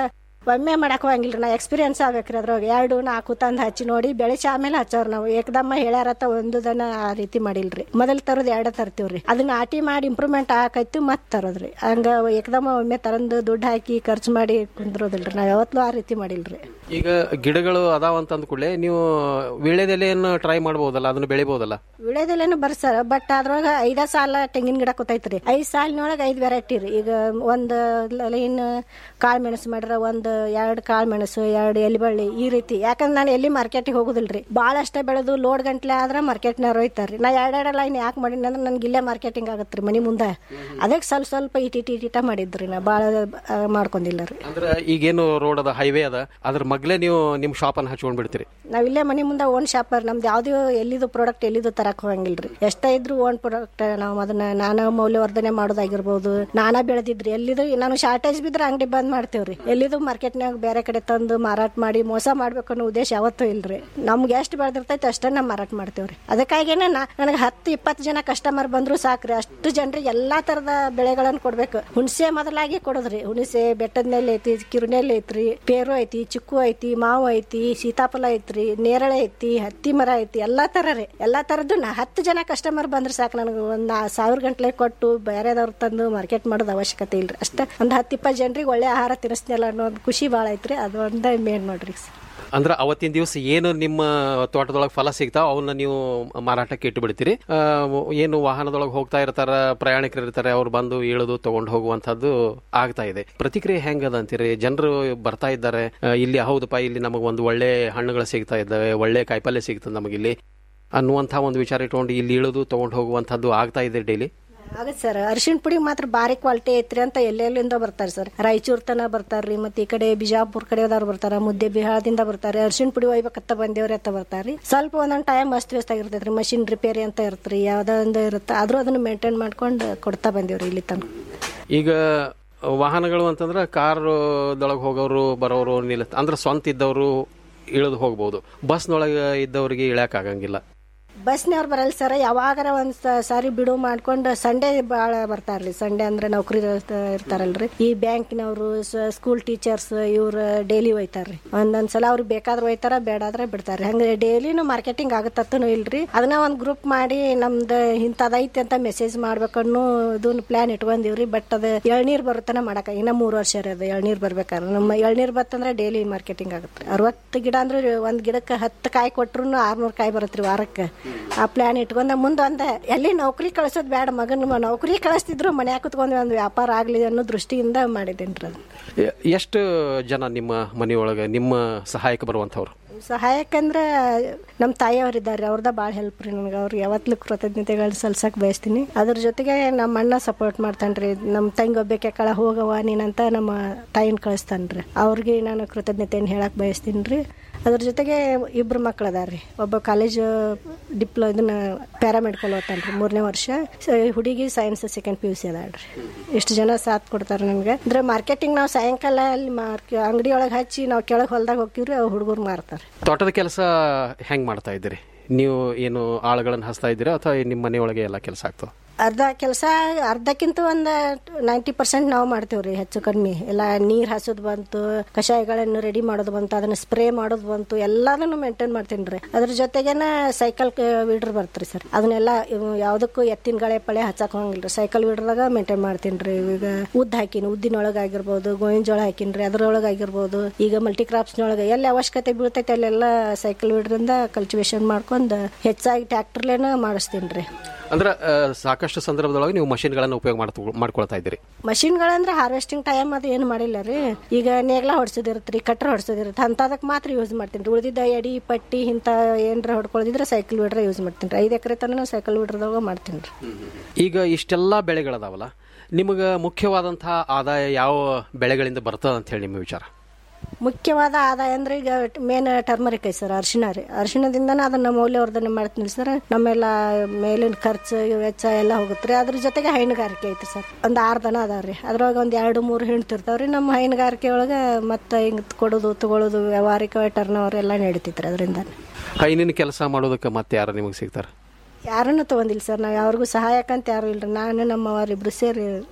ಒಮ್ಮೆ ಮಾಡಕ್ ಹೋಗಂಗಿಲ್ರಿ ನಾ ಎಕ್ಸ್ಪೀರಿಯನ್ಸ್ ಆಗ್ಬೇಕ್ರಿ ಅದ್ರಾಗ ಎರಡು ನಾಲ್ಕು ತಂದು ಹಚ್ಚಿ ನೋಡಿ ಬೆಳೆಸಿ ಆಮೇಲೆ ಹಚ್ಚೋರು ನಾವು ಏಕದಮ್ಮ ಹೇಳ್ಯಾರತ್ತ ಒಂದು ದನ ಆ ರೀತಿ ಮಾಡಿಲ್ರಿ ಮೊದಲು ತರೋದು ಎರಡು ತರ್ತೀವ್ರಿ ಅದನ್ನ ಆಟಿ ಮಾಡಿ ಇಂಪ್ರೂವ್ಮೆಂಟ್ ಆಕೈತಿ ಮತ್ತೆ ತರೋದ್ರಿ ಹಂಗ ಏಕದಮ್ಮ ಒಮ್ಮೆ ತರಂದು ದುಡ್ಡು ಹಾಕಿ ಖರ್ಚು ಮಾಡಿ ಕುಂದ್ರೋದಿಲ್ರಿ ನಾವ್ ಯಾವತ್ತೂ ಆ ರೀತಿ ಮಾಡಿಲ್ರಿ ಈಗ ಗಿಡಗಳು ಅದಾವ ಅಂತ ಅಂದ್ಕೂಡ್ಲೆ ನೀವು ವೀಳ್ಯದೆಲೆಯನ್ನು ಟ್ರೈ ಮಾಡ್ಬೋದಲ್ಲ ಅದನ್ನು ಬೆಳಿಬೋದಲ್ಲ ವಿಳೆದೆಲೆನು ಬರ್ಸರ ಬಟ್ ಅದ್ರೊಳಗ ಐದ ಸಾಲ ತೆಂಗಿನ ಗಿಡ ಕೂತೈತ್ರಿ ಐದ್ ಸಾಲಿನೊಳಗ ಐದ್ ವೆರೈಟಿ ರೀ ಈಗ ಒಂದ್ ಲೈನ್ ಕಾಳು ಮೆಣಸು ಮಾಡ್ರ ಒಂದ್ ಎರಡ್ ಕಾಳು ಮೆಣಸು ಎರಡ್ ಎಲಿಬಳ್ಳಿ ಈ ರೀತಿ ಯಾಕಂದ್ರೆ ನಾನು ಎಲ್ಲಿ ಮಾರ್ಕೆಟಿಗೆ ಹೋಗುದಿಲ್ರಿ ಭಾಳಷ್ಟ ಬೆಳೆದು ಲೋಡ್ ಗಂಟ್ಲೆ ಆದ್ರ ಮಾರ್ಕೆಟ್ನಾರ ಹೋಯ್ತಾರ್ರಿ ನಾ ಎರಡೆರಡು ಲೈನ್ ಯಾಕೆ ಮಾಡೀನಿ ಅಂದ್ರೆ ನನ್ಗೆ ಇಲ್ಲೇ ಮಾರ್ಕೆಟಿಂಗ್ ಆಗತ್ರಿ ಮನಿ ಮುಂದೆ ಅದಕ್ಕೆ ಸ್ವಲ್ಪ ಸ್ವಲ್ಪ ಇಟ್ ಇಟ್ ಇಟ್ ಇಟ ಮಾಡಿದ್ರಿ ನಾ ಭಾಳ ಮಾಡ್ಕೊಂಡಿಲ್ಲ ರೀ ಅಂದ್ರೆ ಈಗೇನು ರೋಡ್ ಅದ ಹೈವೇ ಅದ ಅದ್ರ ಮಗ್ಲೇ ನೀವು ನಿಮ್ಮ ಶಾಪ್ ಅನ್ನ ಹಚ್ಕೊಂಡ್ ಬಿಡ್ತೀರಿ ನಾವ್ ಇಲ್ಲೇ ಮನಿ ಮುಂದೆ ಓನ್ ಶಾಪರ್ ನಮ್ದು ಯಾವ್ದು ಎಲ್ಲಿದು ಪ್ರಾಡಕ್ಟ್ ಎಲ್ಲಿದು ತರಕ್ ಹೋಗಂಗಿಲ್ರಿ ಎಷ್ಟೇ ಇದ್ರು ಓನ್ ಪ್ರಾಡಕ್ಟ್ ನಾವು ಅದನ್ನ ನಾನಾ ಮೌಲ್ಯವರ್ಧನೆ ಮಾಡೋದಾಗಿರ್ಬೋದು ನಾನಾ ಬೆಳೆದಿದ್ರಿ ಎಲ್ಲಿದು ನಾನು ಶಾರ್ಟೇಜ್ ಬಿದ್ರೆ ಅಂಗಡಿ ಬಂದ್ ಮಾಡ್ತೇವ್ರಿ ಎಲ್ಲಿದು ಮಾರ್ಕೆಟ್ನಾಗ ಬೇರೆ ಕಡೆ ತಂದು ಮಾರಾಟ ಮಾಡಿ ಮೋಸ ಮಾಡ್ಬೇಕು ಅನ್ನೋ ಉದ್ದೇಶ ಯಾವತ್ತೂ ಇಲ್ರಿ ನಮ್ಗೆ ಎಷ್ಟು ಬೆಳೆದಿರ್ತೈತೆ ಅಷ್ಟೇ ನಾವು ಮಾರಾಟ ಮಾಡ್ತೇವ್ರಿ ಅದಕ್ಕಾಗೇನೆ ನಾ ನನಗೆ ಹತ್ತು ಇಪ್ಪತ್ತು ಜನ ಕಸ್ಟಮರ್ ಬಂದ್ರು ಸಾಕ್ರಿ ಅಷ್ಟು ಜನರಿಗೆ ಎಲ್ಲಾ ತರದ ಬೆಳೆಗಳನ್ನು ಕೊಡ್ಬೇಕು ಹುಣಸೆ ಮೊದಲಾಗಿ ಕೊಡೋದ್ರಿ ಹುಣಸೆ ಬೆಟ್ಟದ ನೆಲೆ ಐತಿ ಕಿರುನೆಲೆ ಐತ್ರಿ ಪೇರು ಐತಿ ಚಿಕ್ಕು ಐತಿ ಮಾವು ಐತಿ ಸೀತಾಫಲ ಐತ್ರಿ ನೇರಳೆ ಐತಿ ಹತ್ತಿ ಮರ ಐತಿ ಎಲ್ಲಾ ತರ ರೀ ಎಲ್ಲಾ ತರದ್ದು ನಾ ಹತ್ತು ಜನ ಕಸ್ಟಮರ್ ಬಂದ್ರೆ ಸಾಕು ನನಗೆ ಒಂದ್ ಆ ಸಾವಿರ ಗಂಟ್ಲೆ ಕೊಟ್ಟು ಬೇರೆದವ್ರು ತಂದು ಮಾರ್ಕೆಟ್ ಮಾಡೋದು ಅವಶ್ಯಕತೆ ಇಲ್ರಿ ಅಷ್ಟೇ ಒಂದ್ ಹತ್ತು ಇಪ್ಪತ್ತು ಜನರಿಗೆ ಒಳ್ಳೆ ಆಹಾರ ತಿನ್ನಿಸ್ನಲ್ಲ ಅನ್ನೋ ಒಂದು ಖುಷಿ ಭಾಳ ಐತ್ರಿ ಅದು ಒಂದೇ ಮೇನ್ ನೋಡ್ರಿ ಅಂದ್ರೆ ಅವತ್ತಿನ ದಿವಸ ಏನು ನಿಮ್ಮ ತೋಟದೊಳಗೆ ಫಲ ಸಿಗ್ತಾವ ಅವನ್ನ ನೀವು ಮಾರಾಟಕ್ಕೆ ಇಟ್ಟು ಬಿಡ್ತೀರಿ ಆ, ಏನು ವಾಹನದೊಳಗೆ ಹೋಗ್ತಾ ಇರ್ತಾರ ಪ್ರಯಾಣಿಕರು ಇರ್ತಾರೆ ಅವ್ರು ಬಂದು ಇಳಿದು ತಗೊಂಡು ಹೋಗುವಂತದ್ದು ಆಗ್ತಾ ಇದೆ ಪ್ರತಿಕ್ರಿಯೆ ಹೆಂಗದ ಅಂತೀರಿ ಜನರು ಬರ್ತಾ ಇದ್ದಾರೆ ಆ, ಇಲ್ಲಿ ಹೌದಪ್ಪ ಇಲ್ಲಿ ನಮಗೆ ಒಂದು ಒಳ್ಳೆ ಹಣ್ಣುಗಳು ಸಿಗ್ತಾ ಇದ್ದಾವೆ ಒಳ್ಳೆ ಕಾಯಿಪಲ್ಯ ಸಿಗ್ತದೆ ನಮಗಿಲ್ಲಿ ಅನ್ನುವಂಥ ಒಂದು ವಿಚಾರ ಇಟ್ಕೊಂಡು ಇಲ್ಲಿ ಇಳಿದು ತಗೊಂಡು ಹೋಗುವಂಥದ್ದು ಆಗ್ತಾ ಇದೆ ಡೈಲಿ ಆಗತ್ತೆ ಸರ್ ಅರಿಶಿಣ ಪುಡಿ ಮಾತ್ರ ಭಾರಿ ಕ್ವಾಲಿಟಿ ಐತ್ರಿ ಅಂತ ಎಲ್ಲೆಲ್ಲಿಂದ ಬರ್ತಾರೆ ಸರ್ ರಾಯಚೂರ್ ತನ ಬರ್ತಾರ್ರಿ ಮತ್ತೆ ಈ ಕಡೆ ಬಿಜಾಪುರ್ ಕಡೆದವ್ರು ಬರ್ತಾರ ಮುದ್ದೆ ಬಿಹಾರದಿಂದ ಬರ್ತಾರೆ ಅರಿಶಿಣ ಪುಡಿ ಒಯ್ಬೇಕತ್ತ ಬಂದೇವ್ರಿ ಅಂತ ಬರ್ತಾರ್ರಿ ಸ್ವಲ್ಪ ಒಂದೊಂದ್ ಟೈಮ್ ಅಸ್ತ ವ್ಯಸ್ತ ಆಗಿರ್ತೈತ್ರಿ ಮಷಿನ್ ರಿಪೇರಿ ಅಂತ ಇರ್ತ್ರಿ ಯಾವ್ದೋ ಒಂದು ಇರುತ್ತೆ ಆದ್ರೂ ಅದನ್ನ ಮೇಂಟೈನ್ ಮಾಡ್ಕೊಂಡು ಕೊಡ್ತಾ ಬಂದೇವ್ರಿ ಇಲ್ಲಿ ತನಕ ಈಗ ವಾಹನಗಳು ಅಂತಂದ್ರೆ ಕಾರ್ದೊಳಗೆ ಹೋಗೋರು ಬರೋರು ನಿಲ್ಲ ಅಂದ್ರೆ ಸ್ವಂತ ಇದ್ದವರು ಇಳಿದು ಹೋಗ್ಬೋದು ಬಸ್ನೊಳಗೆ ಇದ್ದವರಿಗೆ ಇಳ್ಯಾಕ್ ಆಗಂಗಿಲ್ಲ ಬಸ್ನವ್ರು ಬರಲ್ಲ ಸರ್ ಯಾವಾಗಾರ ಒಂದ್ ಸ- ಸಾರಿ ಬಿಡು ಮಾಡ್ಕೊಂಡು ಸಂಡೇ ಬಾಳ ಬರ್ತಾರ್ರಿ ಸಂಡೇ ಅಂದ್ರೆ ನೌಕರಿ ಇರ್ತಾರಲ್ರಿ ಈ ಬ್ಯಾಂಕಿನವರು ಸ್ಕೂಲ್ ಟೀಚರ್ಸ್ ಇವ್ರು ಡೈಲಿ ಒಯ್ತಾರ್ರಿ ಒಂದೊಂದ್ ಸಲ ಅವ್ರಿಗೆ ಬೇಕಾದ್ರೆ ಒಯ್ತಾರ ಬೇಡಾದ್ರೆ ಬಿಡ್ತಾರ್ರಿ ಹಂಗ ಡೈಲಿನೂ ಮಾರ್ಕೆಟಿಂಗ್ ಆಗತ್ತೂ ಇಲ್ರಿ ಅದನ್ನ ಒಂದ್ ಗ್ರೂಪ್ ಮಾಡಿ ನಮ್ದು ಇಂಥದೈತಿ ಅಂತ ಮೆಸೇಜ್ ಮಾಡ್ಬೇಕನ್ನೋ ಇದನ್ನ ಪ್ಲಾನ್ ಇಟ್ಕೊಂಡಿವ್ರಿ ಬಟ್ ಅದ ಎಳ್ನೀರ್ ಬರುತ್ತನ ಮಾಡಕ ಇನ್ನ ಮೂರ್ ವರ್ಷ ರೀ ಅದು ಎಳ್ನೀರ್ ಬರ್ಬೇಕಾದ್ರೆ ನಮ್ಮ ಎಳ್ನೀರ್ ಬತ್ತಂದ್ರೆ ಡೈಲಿ ಮಾರ್ಕೆಟಿಂಗ್ ಆಗುತ್ತೆ ಅರವತ್ತು ಗಿಡ ಅಂದ್ರೆ ಒಂದ್ ಗಿಡಕ್ಕೆ ಹತ್ತು ಕಾಯಿ ಕೊಟ್ರು ಆರ್ನೂರು ಕಾಯಿ ಬರುತ್ತೆ ವಾರಕ್ಕೆ ಆ ಪ್ಲಾನ್ ಇಟ್ಕೊಂಡ ಮುಂದೆ ಒಂದ ಎಲ್ಲಿ ನೌಕರಿ ಕಳ್ಸೋದ್ ಬೇಡ ಮಗನ ನೌಕರಿ ಕಳಿಸ್ತಿದ್ರು ಮನ್ಯಾಗ ಕುತ್ಕೊಂಡು ಒಂದು ವ್ಯಾಪಾರ ಆಗ್ಲಿ ಅನ್ನೋ ದೃಷ್ಟಿಯಿಂದ ಮಾಡಿದೇನ್ರಿ ಅದು ಎ- ಎಷ್ಟು ಜನ ನಿಮ್ಮ ಮನೆಯೊಳಗೆ ನಿಮ್ಮ ಸಹಾಯಕ್ಕೆ ಬರುವಂಥವ್ರು ಸಹಾಯಕ್ಕಂದ್ರ ನಮ್ಮ ತಾಯಿಯವ್ರಿದ್ದಾರೆ ಅವ್ರದ ಭಾಳ ಹೆಲ್ಪ್ ರೀ ನನಗೆ ಅವ್ರಿಗೆ ಯಾವತ್ತೂ ಕೃತಜ್ಞತೆಗಳು ಸಲ್ಸಕ್ ಬಯಸ್ತೀನಿ ಅದ್ರ ಜೊತೆಗೆ ನಮ್ಮ ಅಣ್ಣ ಸಪೋರ್ಟ್ ಮಾಡ್ತಾನ್ರಿ ನಮ್ಮ ತಂಗಿ ಒಬ್ಬಕ್ಕೆ ಕಳ ಹೋಗವ ನೀನಂತ ನಮ್ಮ ತಾಯಿನ ಕಳಿಸ್ತಾನ್ರಿ ಅವ್ರಿಗೆ ನಾನು ಕೃತಜ್ಞತೆಯನ್ನು ಹೇಳಕ್ ಬಯಸ್ತೀನಿ ರೀ ಅದ್ರ ಜೊತೆಗೆ ಇಬ್ರು ಮಕ್ಳು ಅದಾರ್ರಿ ಒಬ್ಬ ಕಾಲೇಜ್ ಡಿಪ್ಲೊ ಇದನ್ನ ಪ್ಯಾರಾಮೆಡಿಕಲ್ ಓದ್ತಾನ್ರಿ ಮೂರನೇ ವರ್ಷ ಸ- ಹುಡುಗಿ science second P U C ಅದಾಳ್ರಿ ಇಷ್ಟು ಜನ ಸಾಥ್ ಕೊಡ್ತಾರೆ ನಮ್ಗೆ ಅಂದ್ರೆ ಮಾರ್ಕೆಟಿಂಗ್ ನಾವು ಸಾಯಂಕಾಲ ಅಲ್ಲಿ ಮಾರ್ಕೆ ಅಂಗಡಿ ಒಳಗೆ ಹಚ್ಚಿ ನಾವು ಕೆಳಗೆ ಹೊಲ್ದಾಗ ಹೋಗ್ತೀವ್ರಿ ಅವ್ರು ಹುಡುಗರು ಮಾರ್ತಾರೆ ತೋಟದ ಕೆಲಸ ಹೆಂಗ್ ಮಾಡ್ತಾ ಇದ್ದೀರಿ ನೀವು ಏನು ಆಳುಗಳನ್ನು ಹಚ್ತಾ ಇದ್ದೀರಾ ಅಥವಾ ನಿಮ್ಮ ಮನೆಯೊಳಗೆ ಎಲ್ಲ ಕೆಲಸ ಆಗ್ತದೆ ಅರ್ಧ ಕೆಲಸ ಅರ್ಧಕ್ಕಿಂತ ಒಂದು ನೈಂಟಿ ಪರ್ಸೆಂಟ್ ನಾವು ಮಾಡ್ತೇವ್ರಿ ಹೆಚ್ಚು ಕಡಿಮೆ ಎಲ್ಲ ನೀರ್ ಹಾಸೋದು ಬಂತು ಕಷಾಯಗಳನ್ನು ರೆಡಿ ಮಾಡೋದು ಬಂತು ಅದನ್ನ ಸ್ಪ್ರೇ ಮಾಡೋದು ಬಂತು ಎಲ್ಲದನ್ನು ಮೇಂಟೈನ್ ಮಾಡ್ತೀನಿ ರೀ ಅದ್ರ ಜೊತೆಗೇನ ಸೈಕಲ್ ವೀಡ್ರ್ ಬರ್ತ್ರಿ ಸರ್ ಅದನ್ನೆಲ್ಲ ಇವು ಯಾವ್ದಕ್ಕೂ ಎತ್ತಿನ ಗಳೆ ಪಳೆ ಹಚ್ಚಕ್ ಹೋಗಂಗಿಲ್ರಿ ಸೈಕಲ್ ವೀಡ್ರದಾಗ ಮೇಂಟೈನ್ ಮಾಡ್ತೀನಿ ರೀ ಈಗ ಉದ್ದ ಹಾಕಿನಿ ಉದ್ದಿನೊಳಗೆ ಆಗಿರ್ಬೋದು ಗೋವಿನ ಜೋಳ ಹಾಕಿನ್ರಿ ಅದ್ರೊಳಗೆ ಆಗಿರ್ಬೋದು ಈಗ ಮಲ್ಟಿ ಕ್ರಾಪ್ಸ್ನೊಳಗೆ ಎಲ್ಲಿ ಅವಶ್ಯಕತೆ ಬೀಳ್ತೈತೆ ಅಲ್ಲೆಲ್ಲ ಸೈಕಲ್ ವೀಡ್ರಿಂದ ಕಲ್ಟಿವೇಶನ್ ಮಾಡ್ಕೊಂಡು ಹೆಚ್ಚಾಗಿ ಟ್ರ್ಯಾಕ್ಟರ್ಲೇನ ಮಾಡಿಸ್ತೀನಿ ರೀ ಅಂದ್ರೆ ಆ, ಸಾಕಷ್ಟು ಸಂದರ್ಭದೊಳಗೆ ನೀವು ಮಷಿನ್ಗಳನ್ನು ಉಪಯೋಗ ಮಾಡ್ತು ಮಾಡ್ಕೊಳ್ತಾ ಇದ್ದೀರಿ ಮಷಿನ್ಗಳಂದ್ರೆ ಹಾರ್ವೆಸ್ಟಿಂಗ್ ಟೈಮ್ ಅದು ಏನು ಮಾಡಿಲ್ಲ ರೀ ಈಗ ನೇಗ್ಲ ಹೊಡ್ಸೋದಿರುತ್ತೆ ಕಟ್ರ ಹೊಡ್ಸೋದಿರುತ್ತೆ ಅಂತದಕ್ಕೆ ಮಾತ್ರ ಯೂಸ್ ಮಾಡ್ತೀನಿ ರೀ ಉಳಿದಿದ್ದ ಎಡಿ ಪಟ್ಟಿ ಇಂಥ ಏನರ ಹೊಡ್ಕೊಳ್ಳೋದಿದ್ರೆ ಸೈಕಲ್ ಬಿಡ್ರೆ ಯೂಸ್ ಮಾಡ್ತೀನಿ ರೀ ಐದು ಎಕರೆ ತನಕ ಸೈಕಲ್ ಬಿಡ್ರದಾಗ ಮಾಡ್ತೀನಿ ರೀ ಈಗ ಇಷ್ಟೆಲ್ಲ ಬೆಳೆಗಳದಾವಲ್ಲ ನಿಮಗೆ ಮುಖ್ಯವಾದಂತಹ ಆದಾಯ ಯಾವ ಬೆಳೆಗಳಿಂದ ಬರ್ತದ ಅಂತ ಹೇಳಿ ನಿಮ್ಮ ವಿಚಾರ ಮುಖ್ಯವಾದ ಆದಾಯ ಅಂದ್ರೆ ಈಗ ಮೇನ್ ಟರ್ಮರಿಕ್ ಐತಿ ಸರ್ ಅರಿಶಿಣ ರೀ ಅರಿಶಿಣದಿಂದನೇ ಅದನ್ನ ಮೌಲ್ಯವರ್ಧನೆ ಮಾಡ್ತೀನಿ ಸರ್ ನಮ್ಮೆಲ್ಲ ಮೇಲಿನ ಖರ್ಚು ವೆಚ್ಚ ಎಲ್ಲ ಹೋಗುತ್ತೆ ರೀ ಅದ್ರ ಜೊತೆಗೆ ಹೈನುಗಾರಿಕೆ ಐತಿ ಸರ್ ಒಂದು ಆರು ದನ ಅದಾವ್ರಿ ಅದ್ರೊಳಗೆ ಒಂದು ಎರಡು ಮೂರು ಹೆಣ್ತಿರ್ತಾವ್ರಿ ನಮ್ಮ ಹೈನುಗಾರಿಕೆ ಒಳಗೆ ಮತ್ತೆ ಹಿಂಗ್ ಕೊಡೋದು ತಗೊಳ್ಳೋದು ವ್ಯವಹಾರಿಕ ಟರ್ನ್ ಓವರ್ ಎಲ್ಲ ನಡೀತೈತ್ರಿ ಅದರಿಂದ ಹೈನಿನ ಕೆಲಸ ಮಾಡೋದಕ್ಕೆ ಮತ್ತೆ ಯಾರು ನಿಮಗೆ ಸಿಗ್ತಾರೆ ಯಾರನ್ನು ತಗೊಂಡಿಲ್ಲ ಸರ್ ನಾವು ಯಾರಿಗೂ ಸಹಾಯಕ್ಕಂತ ಯಾರು ಇಲ್ರಿ ನಾನು ನಮ್ಮ ಅವರಿಬ್ರು ಸೇರಿ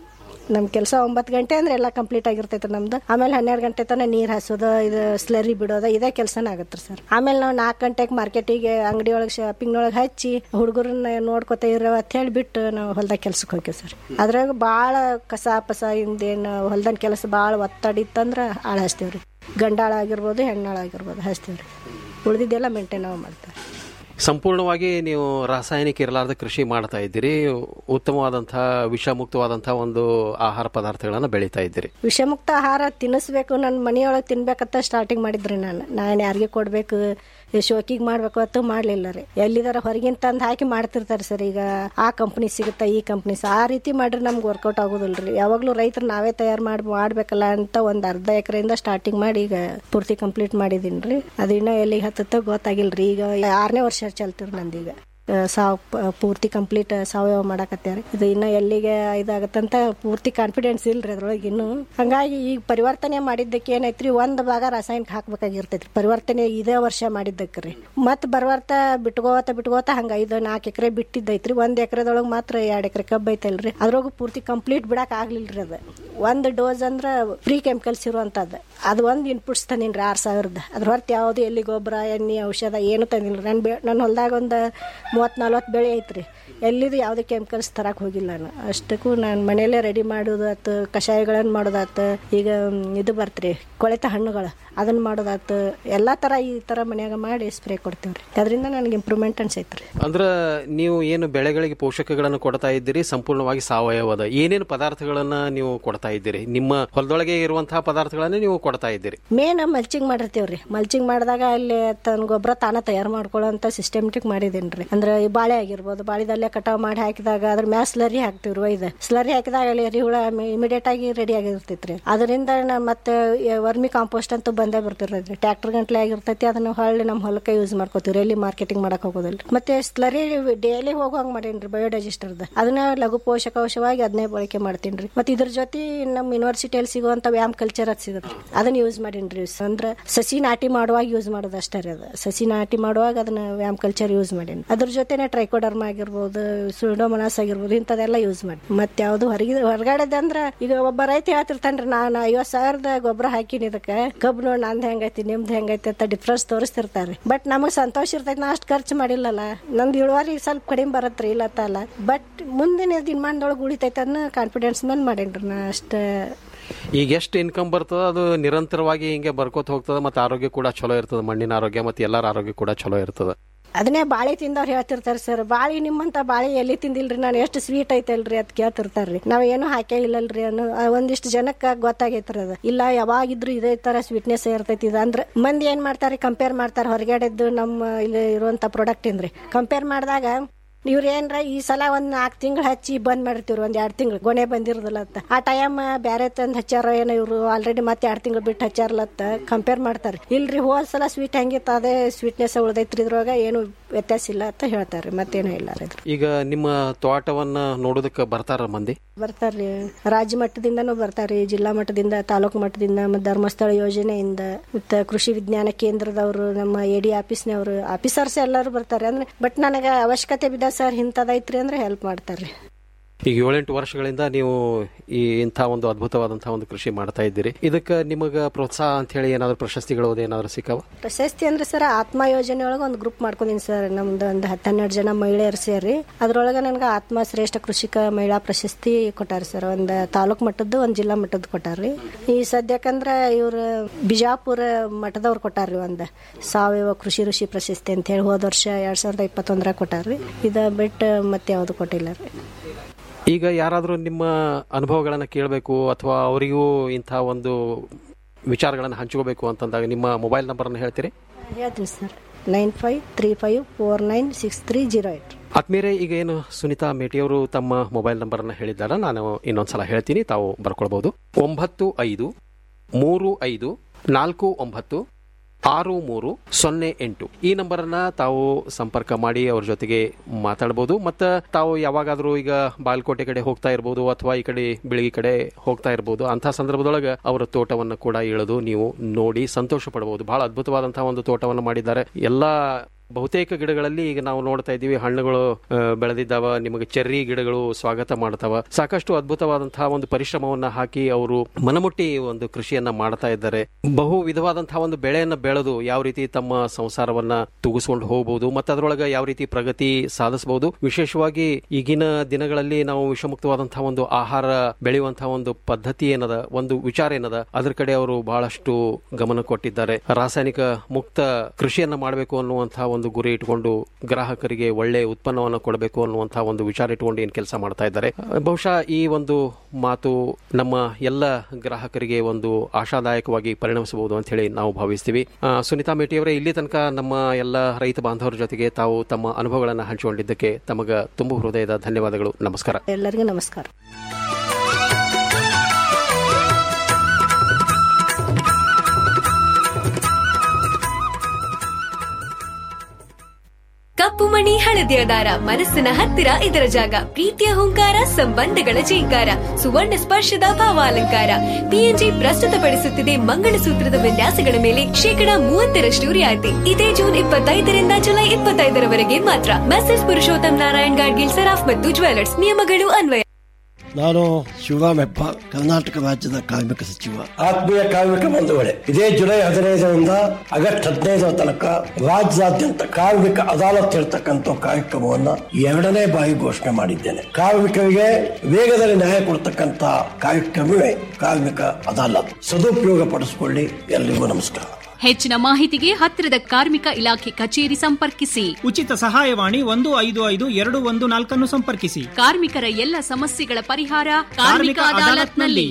ನಮ್ ಕೆಲಸ ಒಂಬತ್ತು ಗಂಟೆ ಅಂದ್ರೆ ಎಲ್ಲ ಕಂಪ್ಲೀಟ್ ಆಗಿರ್ತೈತೆ ನಮ್ದು ಆಮೇಲೆ ಹನ್ನೆರಡು ಗಂಟೆ ತನಕ ನೀರ್ ಹಾಸೋದು ಇದು ಸ್ಲರಿ ಬಿಡೋದು ಇದೇ ಕೆಲಸನ ಆಗತ್ತೆ ಸರ್ ಆಮೇಲೆ ನಾವು ನಾಲ್ಕು ಗಂಟೆಗೆ ಮಾರ್ಕೆಟಿಗೆ ಅಂಗಡಿ ಒಳಗೆ ಶಾಪಿಂಗ್ ಒಳಗೆ ಹಚ್ಚಿ ಹುಡುಗರನ್ನ ನೋಡ್ಕೊತ ಇರೋ ಅಂತ ಹೇಳಿ ಬಿಟ್ಟು ನಾವು ಹೊಲ್ದಾಗ ಕೆಲ್ಸಕ್ಕೆ ಹೋಗ್ತೀವಿ ಸರ್ ಅದ್ರಾಗ ಭಾಳ ಕಸ ಪಸ ಹಿಂದೇನು ಹೊಲ್ದನ್ ಕೆಲಸ ಭಾಳ ಒತ್ತಡ ಇತ್ತಂದ್ರೆ ಆಳು ಹಚ್ತೀವ್ರಿ ಗಂಡಾಳ ಆಗಿರ್ಬೋದು ಹೆಣ್ಣಾಳ ಆಗಿರ್ಬೋದು ಹಚ್ತೀವ್ರಿ ಉಳಿದಿದ್ದೆಲ್ಲ ಮೇಂಟೈನ್ ನಾವು ಮಾಡ್ತೀವಿ ಸಂಪೂರ್ಣವಾಗಿ ನೀವು ರಾಸಾಯನಿಕ ಇರಲಾರ್ದ ಕೃಷಿ ಮಾಡ್ತಾ ಇದ್ದೀರಿ ಉತ್ತಮವಾದಂತಹ ವಿಷಮುಕ್ತವಾದಂತಹ ಒಂದು ಆಹಾರ ಪದಾರ್ಥಗಳನ್ನು ಬೆಳೀತಾ ಇದ್ದೀರಿ ವಿಷಮುಕ್ತ ಆಹಾರ ತಿನ್ನಿಸ್ಬೇಕು ನನ್ನ ಮನೆಯೊಳಗೆ ತಿನ್ಬೇಕಂತ ಸ್ಟಾರ್ಟಿಂಗ್ ಮಾಡಿದ್ರಿ ನಾನು ನಾನು ಯಾರಿಗೆ ಕೊಡ್ಬೇಕು ಶೋಕಿಗೆ ಮಾಡ್ಬೇಕು ಅಂತ ಮಾಡ್ಲಿಲ್ಲ ರೀ ಎಲ್ಲಿದಾರ ಹೊರಗಿನ ತಂದು ಹಾಕಿ ಮಾಡ್ತಿರ್ತಾರೆ ಸರ್ ಈಗ ಆ ಕಂಪ್ನಿ ಸಿಗುತ್ತಾ ಈ ಕಂಪ್ನಿ ಆ ರೀತಿ ಮಾಡ್ರಿ ನಮ್ಗೆ ವರ್ಕೌಟ್ ಆಗೋದಿಲ್ರಿ ಯಾವಾಗ್ಲೂ ರೈತರು ನಾವೇ ತಯಾರು ಮಾಡಿ ಮಾಡ್ಬೇಕಲ್ಲ ಅಂತ ಒಂದ್ ಅರ್ಧ ಎಕರೆಯಿಂದ ಸ್ಟಾರ್ಟಿಂಗ್ ಮಾಡಿ ಈಗ ಪೂರ್ತಿ ಕಂಪ್ಲೀಟ್ ಮಾಡಿದೀನಿ ರೀ ಅದು ಇನ್ನೂ ಎಲ್ಲಿಗೆ ಹತ್ತತ್ತ ಗೊತ್ತಾಗಿಲ್ರಿ ಈಗ ಆರನೇ ವರ್ಷ ಚಲ್ತಿರ್ ನಂದೀಗ ಆ, ಸಾವ್ ಪ- ಪೂರ್ತಿ ಕಂಪ್ಲೀಟ್ ಸಾವಯವ ಮಾಡಕತ್ಯಾರ ಇದು ಇನ್ನ ಎಲ್ಲಿಗೆ ಇದಾಗತ್ತಂತ ಪೂರ್ತಿ ಕಾನ್ಫಿಡೆನ್ಸ್ ಇಲ್ರಿ ಅದ್ರೊಳಗೆ ಇನ್ನು ಹಂಗಾಗಿ ಈಗ ಪರಿವರ್ತನೆ ಮಾಡಿದ್ದಕ್ಕೆ ಏನೈತ್ರಿ ಒಂದ್ ಭಾಗ ರಾಸಾಯನಿಕ ಹಾಕ್ಬೇಕಾಗಿರ್ತೈತ್ರಿ ಪರಿವರ್ತನೆ ಇದೇ ವರ್ಷ ಮಾಡಿದ್ದಕ್ರಿ ಮತ್ ಬರ್ವರ್ತ ಬಿಟ್ಕೋತ ಬಿಟ್ಕೋತ ಹಂಗ ಐದು ನಾಲ್ಕು ಎಕರೆ ಬಿಟ್ಟಿದ್ದೈತ್ರಿ ಒಂದ್ ಎಕರೆದೊಳಗೆ ಮಾತ್ರ ಎರಡ್ ಎಕರೆ ಕಬ್ಬ ಐತಲ್ರಿ ಅದ್ರೊಳಗೆ ಪೂರ್ತಿ ಕಂಪ್ಲೀಟ್ ಬಿಡಕ್ ಆಗ್ಲಿಲ್ರಿ ಅದ ಒಂದ್ ಡೋಸ್ ಅಂದ್ರ ಫ್ರೀ ಕೆಮಿಕಲ್ಸ್ ಇರುವಂತದ್ದು ಅದು ಒಂದ್ ಇನ್ಪುಟ್ಸ್ ತಂದಿನ್ರಿ ಆರ್ ಸಾವಿರದ ಅದ್ರ ಹೊರತು ಯಾವ್ದು ಎಲ್ಲಿ ಗೊಬ್ಬರ ಎಣ್ಣೆ ಔಷಧ ಏನು ತಂದಿಲ್ಲ ನನ್ನ ಬೆ ನನ್ನ ಹೊಲ್ದಾಗ ಒಂದು ಮೂವತ್ತು ನಲ್ವತ್ತು ಬೆಳೆ ಐತ್ರಿ ಎಲ್ಲಿದು ಯಾವುದೇ ಕೆಮಿಕಲ್ಸ್ ತರಕ್ ಹೋಗಿಲ್ಲ ನಾನು ಅಷ್ಟಕ್ಕೂ ನಾನು ಮನೆಯಲ್ಲೇ ರೆಡಿ ಮಾಡೋದಾತು ಕಷಾಯಗಳನ್ನು ಮಾಡೋದಾತು ಈಗ ಮ್, ಇದು ಬರ್ತ್ರಿ ಕೊಳೆತ ಹಣ್ಣುಗಳು ಅದನ್ನ ಮಾಡೋದಾತು ಎಲ್ಲಾ ತರ ಈ ತರ ಮನ್ಯಾಗ ಮಾಡಿ ಸ್ಪ್ರೇ ಕೊಡ್ತೇವ್ರಿ ಅದರಿಂದ ನನಗೆ ಇಂಪ್ರೂವ್ಮೆಂಟ್ ಅನ್ಸೈತ್ರಿ ಅಂದ್ರ ನೀವು ಏನು ಬೆಳೆಗಳಿಗೆ ಪೋಷಕಗಳನ್ನು ಕೊಡ್ತಾ ಇದ್ದೀರಿ ಸಂಪೂರ್ಣವಾಗಿ ಸಾವಯವದ ಏನೇನು ಪದಾರ್ಥಗಳನ್ನ ನೀವು ಕೊಡ್ತಾ ಇದ್ದೀರಿ ನಿಮ್ಮ ಹೊಲದೊಳಗೆ ಇರುವಂತಹ ಪದಾರ್ಥಗಳನ್ನೇ ನೀವು ಕೊಡ್ತಾ ಇದ್ದೀರಿ ಮೇನ್ ಮಲ್ಚಿಂಗ್ ಮಾಡಿರ್ತೀವ್ರಿ ಮಲ್ಚಿಂಗ್ ಮಾಡಿದಾಗ ಅಲ್ಲಿ ತನ್ನ ಗೊಬ್ಬರ ತಾನ ತಯಾರು ಮಾಡ್ಕೊಳ್ಳೋಂತ ಸಿಸ್ಟಮೆಟಿಕ್ ಮಾಡಿದೇನ್ರಿ ಅಂದ್ರೆ ಈ ಬಾಳೆ ಆಗಿರ್ಬೋದು ಬಾಳೆದಲ್ಲೇ ಕಟಾವ್ ಮಾಡಿ ಹಾಕಿದಾಗ ಅದ್ರ ಮ್ಯಾಲ ಸ್ಲರಿ ಹಾಕ್ತಿವ್ರಿ ಒಯ್ದ ಸ್ಲರಿ ಹಾಕಿದಾಗ ಅಲ್ಲಿ ಎರಿಹುಳ ಇಮಿಡಿಯೇಟ್ ಆಗಿ ರೆಡಿ ಆಗಿರ್ತೈತ್ರಿ ಅದರಿಂದ ನಾ ಮತ್ತೆ ವರ್ಮಿ ಕಾಂಪೋಸ್ಟ್ ಅಂತೂ ಬಂದೇ ಬರ್ತಿರ್ತೈತ್ರಿ ಟ್ರ್ಯಾಕ್ಟರ್ ಗಂಟ್ಲೆ ಆಗಿರ್ತೈತಿ ಅದನ್ನ ಹೊಳ್ಳಿ ನಮ್ಮ ಹೊಲಕ್ಕೆ ಯೂಸ್ ಮಾಡ್ಕೋತೀವ್ರಿ ಎಲ್ಲಿ ಮಾರ್ಕೆಟಿಂಗ್ ಮಾಡಕ್ ಹೋಗೋದಿಲ್ಲ ಮತ್ತೆ ಸ್ಲರಿ ಡೈಲಿ ಹೋಗುವಂಗ್ ಮಾಡೇನ್ರಿ ಬಯೋಡೈಜೆಸ್ಟರ್ದ ಅದನ್ನ ಲಘು ಪೋಷಕಾಂಶವಾಗಿ ಅದನ್ನೇ ಬಳಕೆ ಮಾಡ್ತೀನಿ ಮತ್ತೆ ಇದ್ರ ಜೊತೆ ನಮ್ಮ ಯೂನಿವರ್ಸಿಟಿಯಲ್ಲಿ ಸಿಗುವಂತ ವ್ಯಾಮ್ ಕಲ್ಚರ್ ಅದು ಸಿಗುತ್ತೆ ಅದನ್ನ ಯೂಸ್ ಮಾಡೀನ್ರಿ ಅಂದ್ರ ಸಸಿ ನಾಟಿ ಮಾಡುವಾಗ ಯೂಸ್ ಮಾಡೋದು ಅಷ್ಟೇ ರೀ ಅದು ಸಸಿ ನಾಟಿ ಮಾಡುವಾಗ ಅದನ್ನ ವ್ಯಾಮ್ ಕಲ್ಚರ್ ಯೂಸ್ ಮಾಡೀನಿ ಅದ್ರ ಜೊತೆನೆ ಟ್ರೈಕೋಡರ್ಮ ಆಗಿರ್ಬೋದು ಸುಡೋಮನಾಸ್ ಆಗಿರ್ಬೋದು ಇಂಥದೆಲ್ಲ ಯೂಸ್ ಮಾಡಿ ಮತ್ತೆ ಯಾವ್ದು ಹೊರಗಿದ ಹೊರಗಡೆದಂದ್ರ ಈಗ ಒಬ್ಬ ರೈತ ಹೇಳ್ತಿರ್ತಾನ್ರಿ ನಾನು ಐವತ್ ಸಾವಿರದ ಗೊಬ್ಬರ ಹಾಕಿನಿ ಇದಕ್ಕೆ ಕಬ್ಬು ನೋಡಿ ನಂದ್ ಹೆಂಗೈತಿ ನಿಮ್ದು ಹೆಂಗೈತಿ ಅಂತ ಡಿಫ್ರೆನ್ಸ್ ತೋರಿಸ್ತಿರ್ತಾರೆ ಬಟ್ ನಮಗ್ ಸಂತೋಷ ಇರ್ತೈತಿ ನಾ ಅಷ್ಟು ಖರ್ಚು ಮಾಡಿಲ್ಲಲ್ಲ ನಂದು ಇಳುವರಿ ಸ್ವಲ್ಪ ಕಡಿಮೆ ಬರತ್ರಿ ಇಲ್ಲತ್ತಲ್ಲ ಬಟ್ ಮುಂದಿನ ದಿನಮಾನದೊಳಗೆ ಉಳಿತೈತೆ ಅನ್ನೋ ಕಾನ್ಫಿಡೆನ್ಸ್ ಮೇಲೆ ಮಾಡೇನ್ರಿ ನಾ ಅಷ್ಟ ಈಗ ಎಷ್ಟು ಇನ್ಕಮ್ ಬರ್ತದ ಅದು ನಿರಂತರವಾಗಿ ಹಿಂಗೆ ಬರ್ಕೋತ ಹೋಗ್ತದ ಮತ್ತೆ ಆರೋಗ್ಯ ಕೂಡ ಚಲೋ ಇರ್ತದ ಮಣ್ಣಿನ ಆರೋಗ್ಯ ಮತ್ತೆ ಎಲ್ಲರ ಆರೋಗ್ಯ ಕೂಡ ಚಲೋ ಇರ್ತದ ಅದನ್ನೇ ಬಾಳೆ ತಿಂದವ್ರು ಹೇಳ್ತಿರ್ತಾರೆ ಸರ್ ಬಾಳೆ ನಿಮ್ಮಂತ ಬಾಳೆ ಎಲ್ಲಿ ತಿಂದಿಲ್ರಿ ನಾನು ಎಷ್ಟು ಸ್ವೀಟ್ ಐತಲ್ರಿ ಅದ್ ಕೇಳ್ತಿರ್ತಾರ್ರಿ ನಾವ್ ಏನು ಹಾಕೇ ಇಲ್ಲಲ್ರಿ ಅನ್ನೋ ಆ ಒಂದಿಷ್ಟು ಜನಕ್ಕ ಗೊತ್ತಾಗೈತ್ರಿ ಅದು ಇಲ್ಲ ಯಾವಾಗಿದ್ರು ಇದೇ ತರ ಸ್ವೀಟ್ನೆಸ್ ಇರ್ತೈತಿ ಇದು ಅಂದ್ರೆ ಮಂದಿ ಏನ್ ಮಾಡ್ತಾರೆ ಕಂಪೇರ್ ಮಾಡ್ತಾರೆ ಹೊರಗಡೆದ್ದು ನಮ್ಮ ಇಲ್ಲಿ ಇರುವಂತ ಪ್ರಾಡಕ್ಟ್ ಇಂದ್ರಿ ಕಂಪೇರ್ ಮಾಡಿದಾಗ ಇವ್ರ ಏನ್ರ ಈ ಸಲ ಒಂದ್ ನಾಲ್ಕು ತಿಂಗಳು ಹಚ್ಚಿ ಬಂದ್ ಮಾಡಿರ್ತೀವ್ರಿ ಒಂದ್ ಎರಡ್ ತಿಂಗಳು ಗೊನೆ ಬಂದಿರೋದಿಲ್ಲ ಅಂತ ಆ ಟೈಮ್ ಬ್ಯಾರೆ ತಂದ್ ಹಚ್ಚಾರ ಏನೋ ಇವ್ರು ಆಲ್ರೆಡಿ ಮತ್ತೆ ಎರಡ್ ತಿಂಗಳು ಬಿಟ್ಟು ಹಚ್ಚಾರಲತ್ತ ಕಂಪೇರ್ ಮಾಡ್ತಾರೆ ಇಲ್ರಿ ಹೋದ್ ಸಲ ಸ್ವೀಟ್ ಹೆಂಗಿತ್ತು ಅದೇ ಸ್ವೀಟ್ನೆಸ್ ಉಳ್ದೈತ್ರಿ ಇದ್ರೊಳಗ ಏನು ವ್ಯತ್ಯಾಸ ಇಲ್ಲ ಅಂತ ಹೇಳ್ತಾರೆ ಮತ್ತೇನು ಇಲ್ಲ ರೀ ಇದ್ರ ಈಗ ನಿಮ್ಮ ತೋಟವನ್ನ ನೋಡೋದಕ್ಕೆ ಬರ್ತಾರ ಮಂದಿ ಬರ್ತಾರ್ರಿ ರಾಜ್ಯ ಮಟ್ಟದಿಂದನೂ ಬರ್ತಾರ್ರಿ ಜಿಲ್ಲಾ ಮಟ್ಟದಿಂದ ತಾಲೂಕು ಮಟ್ಟದಿಂದ ಮತ್ತು ಧರ್ಮಸ್ಥಳ ಯೋಜನೆಯಿಂದ ಮತ್ತು ಕೃಷಿ ವಿಜ್ಞಾನ ಕೇಂದ್ರದವರು ನಮ್ಮ ಎ ಡಿ ಆಫೀಸ್ನವರು ಆಫೀಸರ್ಸ್ ಎಲ್ಲರೂ ಬರ್ತಾರೆ ಅಂದ್ರೆ ಬಟ್ ನನಗೆ ಅವಶ್ಯಕತೆ ಬಿದ್ದ ಸರ್ ಇಂಥದೈತ್ರಿ ಅಂದ್ರೆ ಹೆಲ್ಪ್ ಮಾಡ್ತಾರ್ರಿ ಈಗ ಏಳೆಂಟು ವರ್ಷಗಳಿಂದ ನೀವು ಈ ಇಂಥ ಒಂದು ಅದ್ಭುತವಾದಂತಹ ಒಂದು ಕೃಷಿ ಮಾಡ್ತಾ ಇದ್ದೀರಿ ಇದಕ್ಕೆ ನಿಮಗ ಪ್ರೋತ್ಸಾಹ ಅಂತ ಹೇಳಿ ಏನಾದ್ರು ಪ್ರಶಸ್ತಿಗಳು ಏನಾದ್ರು ಸಿಕ್ಕಾವ ಪ್ರಶಸ್ತಿ ಅಂದ್ರೆ ಸರ್ ಆತ್ಮ ಯೋಜನೆ ಒಳಗೆ ಒಂದು ಗ್ರೂಪ್ ಮಾಡ್ಕೊಂಡಿನಿ ಸರ್ ನಮ್ದು ಒಂದು ಹತ್ತು ಹನ್ನೆರಡು ಜನ ಮಹಿಳೆಯರು ಸೇರಿ ಅದ್ರೊಳಗೆ ನನಗೆ ಆತ್ಮ ಶ್ರೇಷ್ಠ ಕೃಷಿಕ ಮಹಿಳಾ ಪ್ರಶಸ್ತಿ ಕೊಟ್ಟಾರ ಸರ್ ಒಂದು ತಾಲೂಕ್ ಮಟ್ಟದ್ದು ಒಂದು ಜಿಲ್ಲಾ ಮಟ್ಟದ್ದು ಕೊಟ್ಟಾರ್ರಿ ಈ ಸದ್ಯಕ್ಕಂದ್ರ ಇವ್ರು ಬಿಜಾಪುರ ಮಠದವ್ರು ಕೊಟ್ಟಾರ್ರಿ ಒಂದು ಸಾವಯವ ಕೃಷಿ ಋಷಿ ಪ್ರಶಸ್ತಿ ಅಂತ ಹೇಳಿ ಹೋದ ವರ್ಷ ಎರಡ್ ಸಾವಿರದ ಇಪ್ಪತ್ತೊಂದರಾಗ ಕೊಟ್ಟಾರ್ರಿ ಇದ ಬಿಟ್ಟು ಮತ್ತೆ ಯಾವ್ದು ಕೊಟ್ಟಿಲ್ಲ ರೀ ಈಗ ಯಾರಾದರೂ ನಿಮ್ಮ ಅನುಭವಗಳನ್ನು ಕೇಳಬೇಕು ಅಥವಾ ಅವರಿಗೂ ಇಂಥ ಒಂದು ವಿಚಾರಗಳನ್ನು ಹಂಚ್ಕೋಬೇಕು ಅಂತಂದಾಗ ನಿಮ್ಮ ಮೊಬೈಲ್ ನಂಬರನ್ನು ಹೇಳ್ತೀರಿ ಹೇಳ್ತೀನಿ sir nine five three five four nine six three zero eight ಆತ್ಮೀಯರೇ ಈಗ ಏನು ಸುನಿತಾ ಮೇಟಿಯವರು ತಮ್ಮ ಮೊಬೈಲ್ ನಂಬರನ್ನು ಹೇಳಿದ್ದಾರೆ ನಾನು ಇನ್ನೊಂದ್ಸಲ ಹೇಳ್ತೀನಿ ತಾವು ಬರ್ಕೊಳ್ಬಹುದು ಒಂಬತ್ತು ಐದು ಮೂರು ಐದು ನಾಲ್ಕು ಒಂಬತ್ತು ಆರು ಮೂರು ಸೊನ್ನೆ ಎಂಟು ಈ ನಂಬರನ್ನ ತಾವು ಸಂಪರ್ಕ ಮಾಡಿ ಅವ್ರ ಜೊತೆಗೆ ಮಾತಾಡ್ಬೋದು ಮತ್ತು ತಾವು ಯಾವಾಗಾದ್ರೂ ಈಗ ಬಾಗಲಕೋಟೆ ಕಡೆ ಹೋಗ್ತಾ ಇರ್ಬೋದು ಅಥವಾ ಈ ಕಡೆ ಬೆಳಗಿ ಕಡೆ ಹೋಗ್ತಾ ಇರ್ಬೋದು ಅಂಥ ಸಂದರ್ಭದೊಳಗೆ ಅವರ ತೋಟವನ್ನು ಕೂಡ ಇಳಿದು ನೀವು ನೋಡಿ ಸಂತೋಷ ಪಡಬಹುದು ಬಹಳ ಅದ್ಭುತವಾದಂತಹ ಒಂದು ತೋಟವನ್ನು ಮಾಡಿದ್ದಾರೆ ಎಲ್ಲ ಬಹುತೇಕ ಗಿಡಗಳಲ್ಲಿ ಈಗ ನಾವು ನೋಡ್ತಾ ಇದ್ದೀವಿ ಹಣ್ಣುಗಳು ಆ, ಬೆಳೆದಿದ್ದಾವ ನಿಮಗೆ ಚೆರ್ರಿ ಗಿಡಗಳು ಸ್ವಾಗತ ಮಾಡ್ತಾವ ಸಾಕಷ್ಟು ಅದ್ಭುತವಾದಂತಹ ಒಂದು ಪರಿಶ್ರಮವನ್ನ ಹಾಕಿ ಅವರು ಮನಮುಟ್ಟಿ ಒಂದು ಕೃಷಿಯನ್ನ ಮಾಡ್ತಾ ಇದ್ದಾರೆ ಬಹು ವಿಧವಾದಂತಹ ಒಂದು ಬೆಳೆಯನ್ನ ಬೆಳೆದು ಯಾವ ರೀತಿ ತಮ್ಮ ಸಂಸಾರವನ್ನ ತೂಗಿಸ್ಕೊಂಡು ಹೋಗಬಹುದು ಮತ್ತೆ ಅದರೊಳಗೆ ಯಾವ ರೀತಿ ಪ್ರಗತಿ ಸಾಧಿಸಬಹುದು ವಿಶೇಷವಾಗಿ ಈಗಿನ ದಿನಗಳಲ್ಲಿ ನಾವು ವಿಷಮುಕ್ತವಾದಂತಹ ಒಂದು ಆಹಾರ ಬೆಳೆಯುವಂತಹ ಒಂದು ಪದ್ಧತಿ ಏನದ ಒಂದು ವಿಚಾರ ಏನದ ಅದರ ಕಡೆ ಅವರು ಬಹಳಷ್ಟು ಗಮನ ಕೊಟ್ಟಿದ್ದಾರೆ ರಾಸಾಯನಿಕ ಮುಕ್ತ ಕೃಷಿಯನ್ನ ಮಾಡಬೇಕು ಅನ್ನುವಂತಹ ಒಂದು ಗುರಿ ಇಟ್ಕೊಂಡು ಗ್ರಾಹಕರಿಗೆ ಒಳ್ಳೆ ಉತ್ಪನ್ನವನ್ನು ಕೊಡಬೇಕು ಅನ್ನುವಂತಹ ಒಂದು ವಿಚಾರ ಇಟ್ಕೊಂಡು ಏನ್ ಕೆಲಸ ಮಾಡ್ತಾ ಇದ್ದಾರೆ ಅಹ್, ಬಹುಶಃ ಈ ಒಂದು ಮಾತು ನಮ್ಮ ಎಲ್ಲ ಗ್ರಾಹಕರಿಗೆ ಒಂದು ಆಶಾದಾಯಕವಾಗಿ ಪರಿಣಮಿಸಬಹುದು ಅಂತ ಹೇಳಿ ನಾವು ಭಾವಿಸ್ತೀವಿ ಆ, ಸುನೀತಾ ಮೇಟಿ ಅವರೇ ಇಲ್ಲಿ ತನಕ ನಮ್ಮ ಎಲ್ಲ ರೈತ ಬಾಂಧವರ ಜೊತೆಗೆ ತಾವು ತಮ್ಮ ಅನುಭವಗಳನ್ನು ಹಂಚಿಕೊಂಡಿದ್ದಕ್ಕೆ ತಮಗ ತುಂಬ ಹೃದಯದ ಧನ್ಯವಾದಗಳು ನಮಸ್ಕಾರ ಎಲ್ಲರಿಗೂ ನಮಸ್ಕಾರ ಕಪ್ಪು ಮಣಿ ಹಳದಿಯ ದಾರ ಮನಸ್ಸಿನ ಹತ್ತಿರ ಇದರ ಜಾಗ ಪ್ರೀತಿಯ ಹುಂಕಾರ ಸಂಬಂಧಗಳ ಜೀಂಕಾರ ಸುವರ್ಣ ಸ್ಪರ್ಶದ ಭಾವಾಲಂಕಾರ ಪಿಎನ್ಜಿ ಪ್ರಸ್ತುತಪಡಿಸುತ್ತಿದೆ ಮಂಗಳಸೂತ್ರದ ವಿನ್ಯಾಸಗಳ ಮೇಲೆ ಶೇಕಡ ಮೂವತ್ತರಷ್ಟು ರಿಯಾಯಿತಿ ಇದೇ ಜೂನ್ ಇಪ್ಪತ್ತೈದರಿಂದ ಜುಲೈ ಇಪ್ಪತ್ತೈದರವರೆಗೆ ಮಾತ್ರ ಮೆಸೇಜ್ ಪುರುಷೋತ್ತಮ್ ನಾರಾಯಣ್ ಗಾಡ್ಗಿಲ್ ಸರಾಫ್ ಮತ್ತು ಜ್ಯುವೆಲರ್ಸ್ ನಿಯಮಗಳು ಅನ್ವಯ ನಾನು ಶಿವರಾಮ್ ಹೆಬ್ಬ ಕರ್ನಾಟಕ ರಾಜ್ಯದ ಕಾರ್ಮಿಕ ಸಚಿವ ಆತ್ಮೀಯ ಕಾರ್ಮಿಕ ಬಂಧುಗಳೇ ಇದೇ ಜುಲೈ ಹದಿನೈದರಿಂದ ಆಗಸ್ಟ್ ಹದಿನೈದರ ತನಕ ರಾಜ್ಯಾದ್ಯಂತ ಕಾರ್ಮಿಕ ಅದಾಲತ್ ಹೇಳ್ತಕ್ಕಂಥ ಕಾರ್ಯಕ್ರಮವನ್ನ ಎರಡನೇ ಬಾರಿ ಘೋಷಣೆ ಮಾಡಿದ್ದೇನೆ ಕಾರ್ಮಿಕರಿಗೆ ವೇಗದಲ್ಲಿ ನ್ಯಾಯ ಕೊಡ್ತಕ್ಕಂಥ ಕಾರ್ಯಕ್ರಮವೇ ಕಾರ್ಮಿಕ ಅದಾಲತ್ ಸದುಪಯೋಗ ಪಡಿಸಿಕೊಳ್ಳಿ ಎಲ್ರಿಗೂ ನಮಸ್ಕಾರ ಹೆಚ್ಚಿನ ಮಾಹಿತಿಗೆ ಹತ್ತಿರದ ಕಾರ್ಮಿಕ ಇಲಾಖೆ ಕಚೇರಿ ಸಂಪರ್ಕಿಸಿ ಉಚಿತ ಸಹಾಯವಾಣಿ ಒಂದು ಐದು ಐದು ಎರಡು ಒಂದು ನಾಲ್ಕನ್ನು ಸಂಪರ್ಕಿಸಿ ಕಾರ್ಮಿಕರ ಎಲ್ಲ ಸಮಸ್ಯೆಗಳ ಪರಿಹಾರ ಕಾರ್ಮಿಕ ಅದಾಲತ್ನಲ್ಲಿ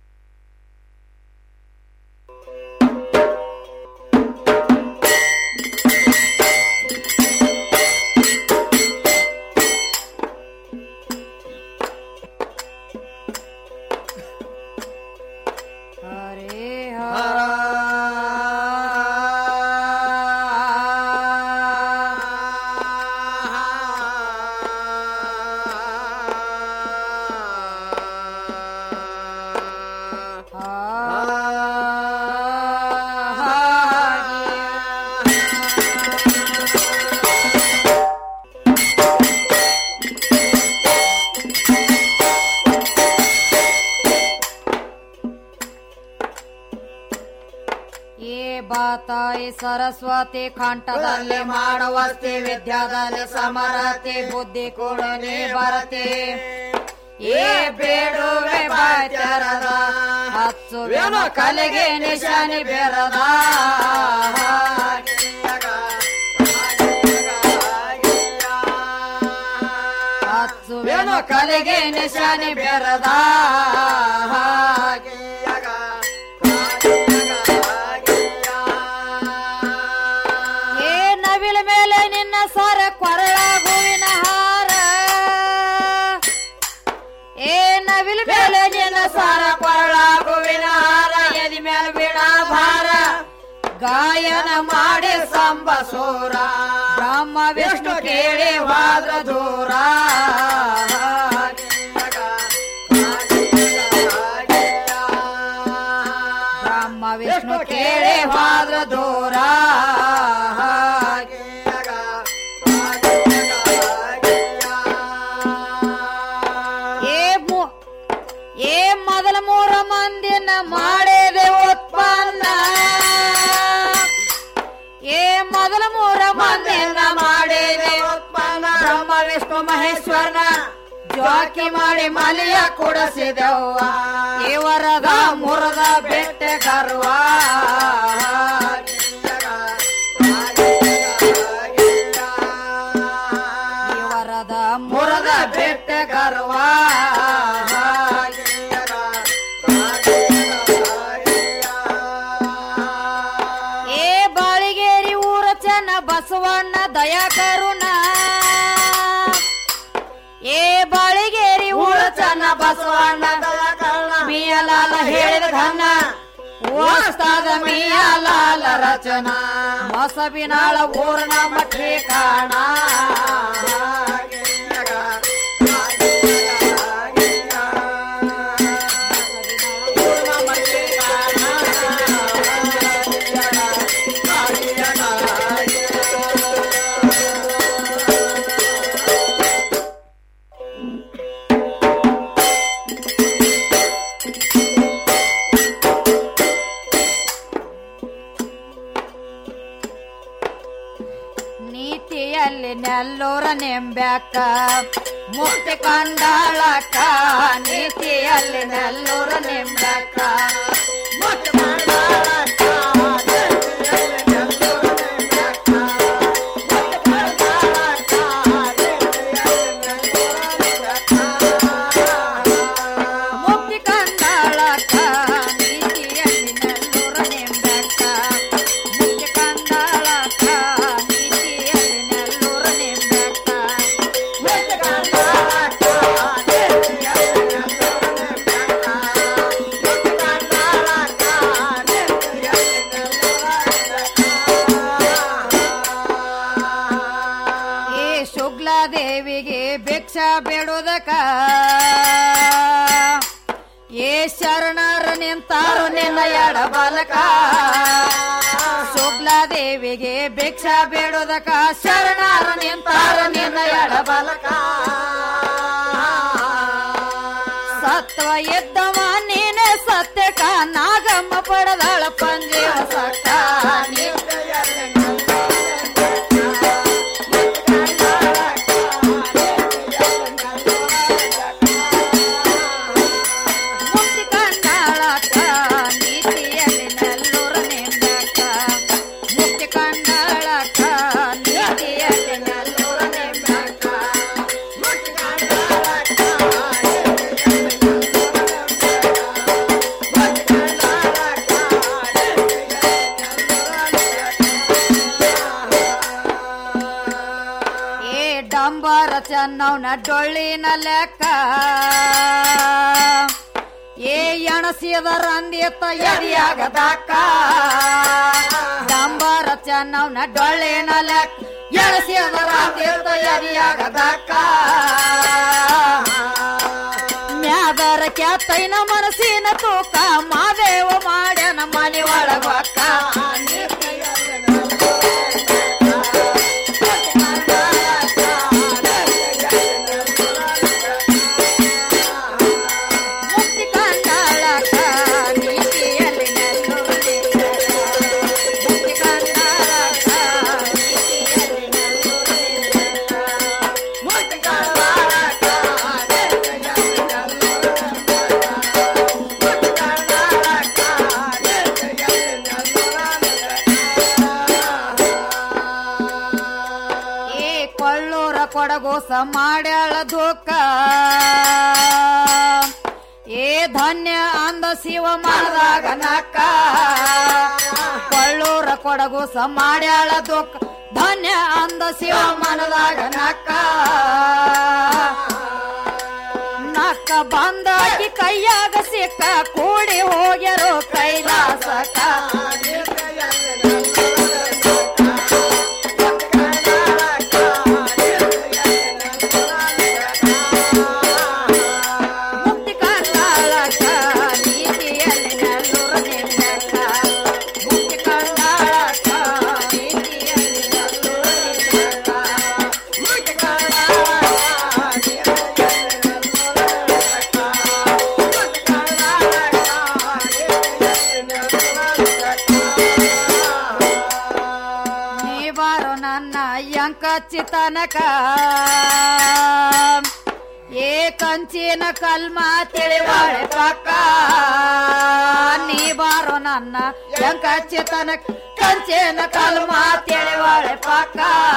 ಏ ಬಾತಾಯಿ ಸರಸ್ವತಿ ಕಂಠದಲ್ಲಿ ಮಾಡುವಸ್ತಿ ವಿದ್ಯಾದಲ್ಲಿ ಸಮರತಿ ಬುದ್ಧಿ ಕೊಡನೆ ಬರತಿ ಏ ಬೇಡುವೆ ಬಾಯ್ತರದ ಹಚ್ಚುವೆನು ಕಲೆಗೆ ನಿಶಾನಿ ಬೆರದ ಹಚ್ಚುವೆನು ಕಲೆಗೆ ನಿಶಾನಿ ಬೆರದ ಏ ನವಿಲ ಮೇಲೆ ನಿನ್ನ ಸರ ಕೊರಳ ಹೂವಿನ ಹಾರ ಏ ನವಿಲ ಮೇಲೆ ನಿನ್ನ ಸರ ಕೊರಳ ಹೂವಿನ ಹಾರ ಎದಿ ಮೇಲೆ ಬಿಡ ಭಾರ ಗಾಯನ ಮಾಡಿ ಸಂಬಸೂರ ಬ್ರಹ್ಮ ವಿಷ್ಣು ಕೇಳಿ ವಾದ್ರ ದೂರ ಬ್ರಹ್ಮ ವಿಷ್ಣು ಕೇಳಿ ವಾದ್ರ ದೂರ ಏ ಮು- ಏ ಮೊದಲ ಮೂರ ಮಂದಿನ ಮಾಡಿದೆ ಉತ್ಪನ್ನ ಏ ಮೊದಲ ಮೂರ ಮಂದಿನ ಮಾಡಿದೆ ಉತ್ಪನ್ನ ಬ್ರಹ್ಮ ವಿಷ್ಣು ಮಹೇಶ್ವರನ ಜ್ವಾಕಿ ಮಾಡಿ ಮಲಿಯ ಕೊಡಿಸಿದೆವ್ವ ಇವರದ ಮುರದ ಬೆಟ್ಟ ಗರ್ವ ಇವರದ ಮುರದ ಬೆಟ್ಟ ಗರ್ವ ಏ ಬಾಳಿಗೇರಿ ಊರ ಚೆನ್ನ ಬಸವಣ್ಣ ದಯಾ ಕರುಣ ಏ ಬಾಳಿಗೇರಿ ಊರ ಚೆನ್ನ ಬಸವಣ್ಣ ದಯಾ ಕರುಣ ಮೀಯಲಾಲ ಹೇಳಿದ ಘನ ಓಸ್ತಾದ ಮೀಯಲಾಲ ರಚನಾ ಮೊಸಬಿನಾಳ ಊರ್ನ ಮಠೆ ಕಾಣ ನೀತಿಯಲ್ಲಿ ನೆಲ್ಲೂರ ನಿಂಬ್ಯಾಕ ಮುಕ್ತಿ ಕಂಡಾಳಕ್ಕ ನೀತಿಯಲ್ಲಿ ನೆಲ್ಲೂರ ನಿಂಬ್ಯಾಕ ಮುಕ್ತಿ ಕಂಡಾಳಕ್ಕ ಮುಕ್ತಿ ಕಂಡಾಳಕ್ಕ ನೀತಿಯಲ್ಲಿ ನೆಲ್ಲೂರ ನಿಂಬ್ಯಾಕ ಮುಕ್ತಿ ಕಂಡಾಳಕ್ಕ ನೀತಿಯಲ್ಲಿ ನೆಲ್ಲೂರ ನಿಂಬ್ಯಾಕ ಮುಕ್ತಿ ಕಂಡಾಳಕ್ಕ ಈ ಶುಕ್ಲಾದೇವಿಗೆ ಭಿಕ್ಷಾ ಬೇಡುವುದಕ್ಕ ಏ ಶರಣರ ನಿಂತಾರು ನಿನ್ನ ಎಡಬಲಕ ಶುಕ್ಲಾದೇವಿಗೆ ಭಿಕ್ಷಾ ಬೇಡುವುದಕ್ಕ ಶರಣರ ನಿಂತಾರು ನಿನ್ನ ಎಡಬಲಕ ಸತ್ವ ಇದ್ದವ ನೀನೆ ಸತ್ಯಕ ನಾಗಮ್ಮ ಪಡೆದಾಳ ಪಂಜೆ ಹೊಸಕ ಮುಕ್ತಿ ಕಂಡಾಳಕ್ಕ ನೀತಿಯಲ್ಲಿ ನೆಲ್ಲೂರ ನಿಂಬಕ್ಕ ಮುಕ್ತಿ ಕಂಡಾಳಕ್ಕ ನೀತಿಯಲ್ಲಿ ನೆಲ್ಲೂರ ನಿಂಬಕ್ಕ ಮುಕ್ತಿ ಕಂಡಾಳಕ್ಕ ಏ ಡಂಬರ ಚೆನ್ನವನ ಡೊಳ್ಳಿನ ಲೆಕ್ಕ ಏ ಎಣಸಿದ ರಂದಿತ ಎದಿಯಾಗದಾಕ ಡಂಬರ ಚೆನ್ನವನ ಡೊಳ್ಳಿನ ಲೆಕ್ಕ ಎಣಸಿದ ರಂದಿತ ಎದಿಯಾಗದಾಕ ಮ್ಯಾದರ ಕ್ಯಾತೈನ ಮನಸ್ಸಿನ ತೂಕ ಮಾದೇವ ಮಾಡ್ಯನ ಮನೆ ಒಳಗಕ್ಕ ಮುಕ್ತಿ ಕಂಡಾಳಕ್ಕ ನೀತಿಯಲ್ಲಿ ನೆಲ್ಲೂರ ಮುಕ್ತಿ ಕಂಡಾಳಕ್ಕ ನೀತಿಯಲ್ಲಿ ನೆಲ್ಲೂರ ಮುಕ್ತಿ ಕಂಡಾಳಕ್ಕ ಏ ಕೊಳ್ಳೂರ ಕೊಡಗೋಸ ಮಾಡ್ಯಾಳ ದುಃಖ ಏ ಧನ್ಯ ಅಂದ ಶಿವ ಮಾಡದಾಗ ನಕ್ಕ ಕೊಳ್ಳೂರ ಕೊಡಗೋಸ ಮಾಡ್ಯಾಳ ದುಃಖ ಧನ್ಯ ಅಂದ ಶಿವ ಮನದಾಗ ನಕ್ಕ ನಕ್ಕ ಬಂದಾಕಿ ಕೈಯಾಗ ಸಿಕ್ಕ ಕೂಡಿ ಹೋಗ್ಯರು ಕೈಲಾಸಕ ಮುಕ್ತಿ ಕಂಡಾಳಕ್ಕ ನೀತಿಯಲ್ಲಿ ನೆಲ್ಲೂರ ನಿಂಬಕ್ಕ ಮುಕ್ತಿ ಕಂಡಾಳಕ್ಕ ನೀತಿಯಲ್ಲಿ ನೆಲ್ಲೂರ ನಿಂಬಕ್ಕ ಮುಕ್ತಿ ನೀ ಬಾರೋ ನನ್ನ ಯಂಕ ಚಿತನಕ ಏ ಕಂಚಿನ ಕಲ್ಮ ತಿಳಿವಾಳೆ ಪಕ್ಕ ನೀ ಬಾರೋ ನನ್ನ ಯಂಕ ಚಿತನಕ ಕಂಚಿನ ಕಲ್ಮ ತಿಳಿವಾಳೆ ಪಕ್ಕ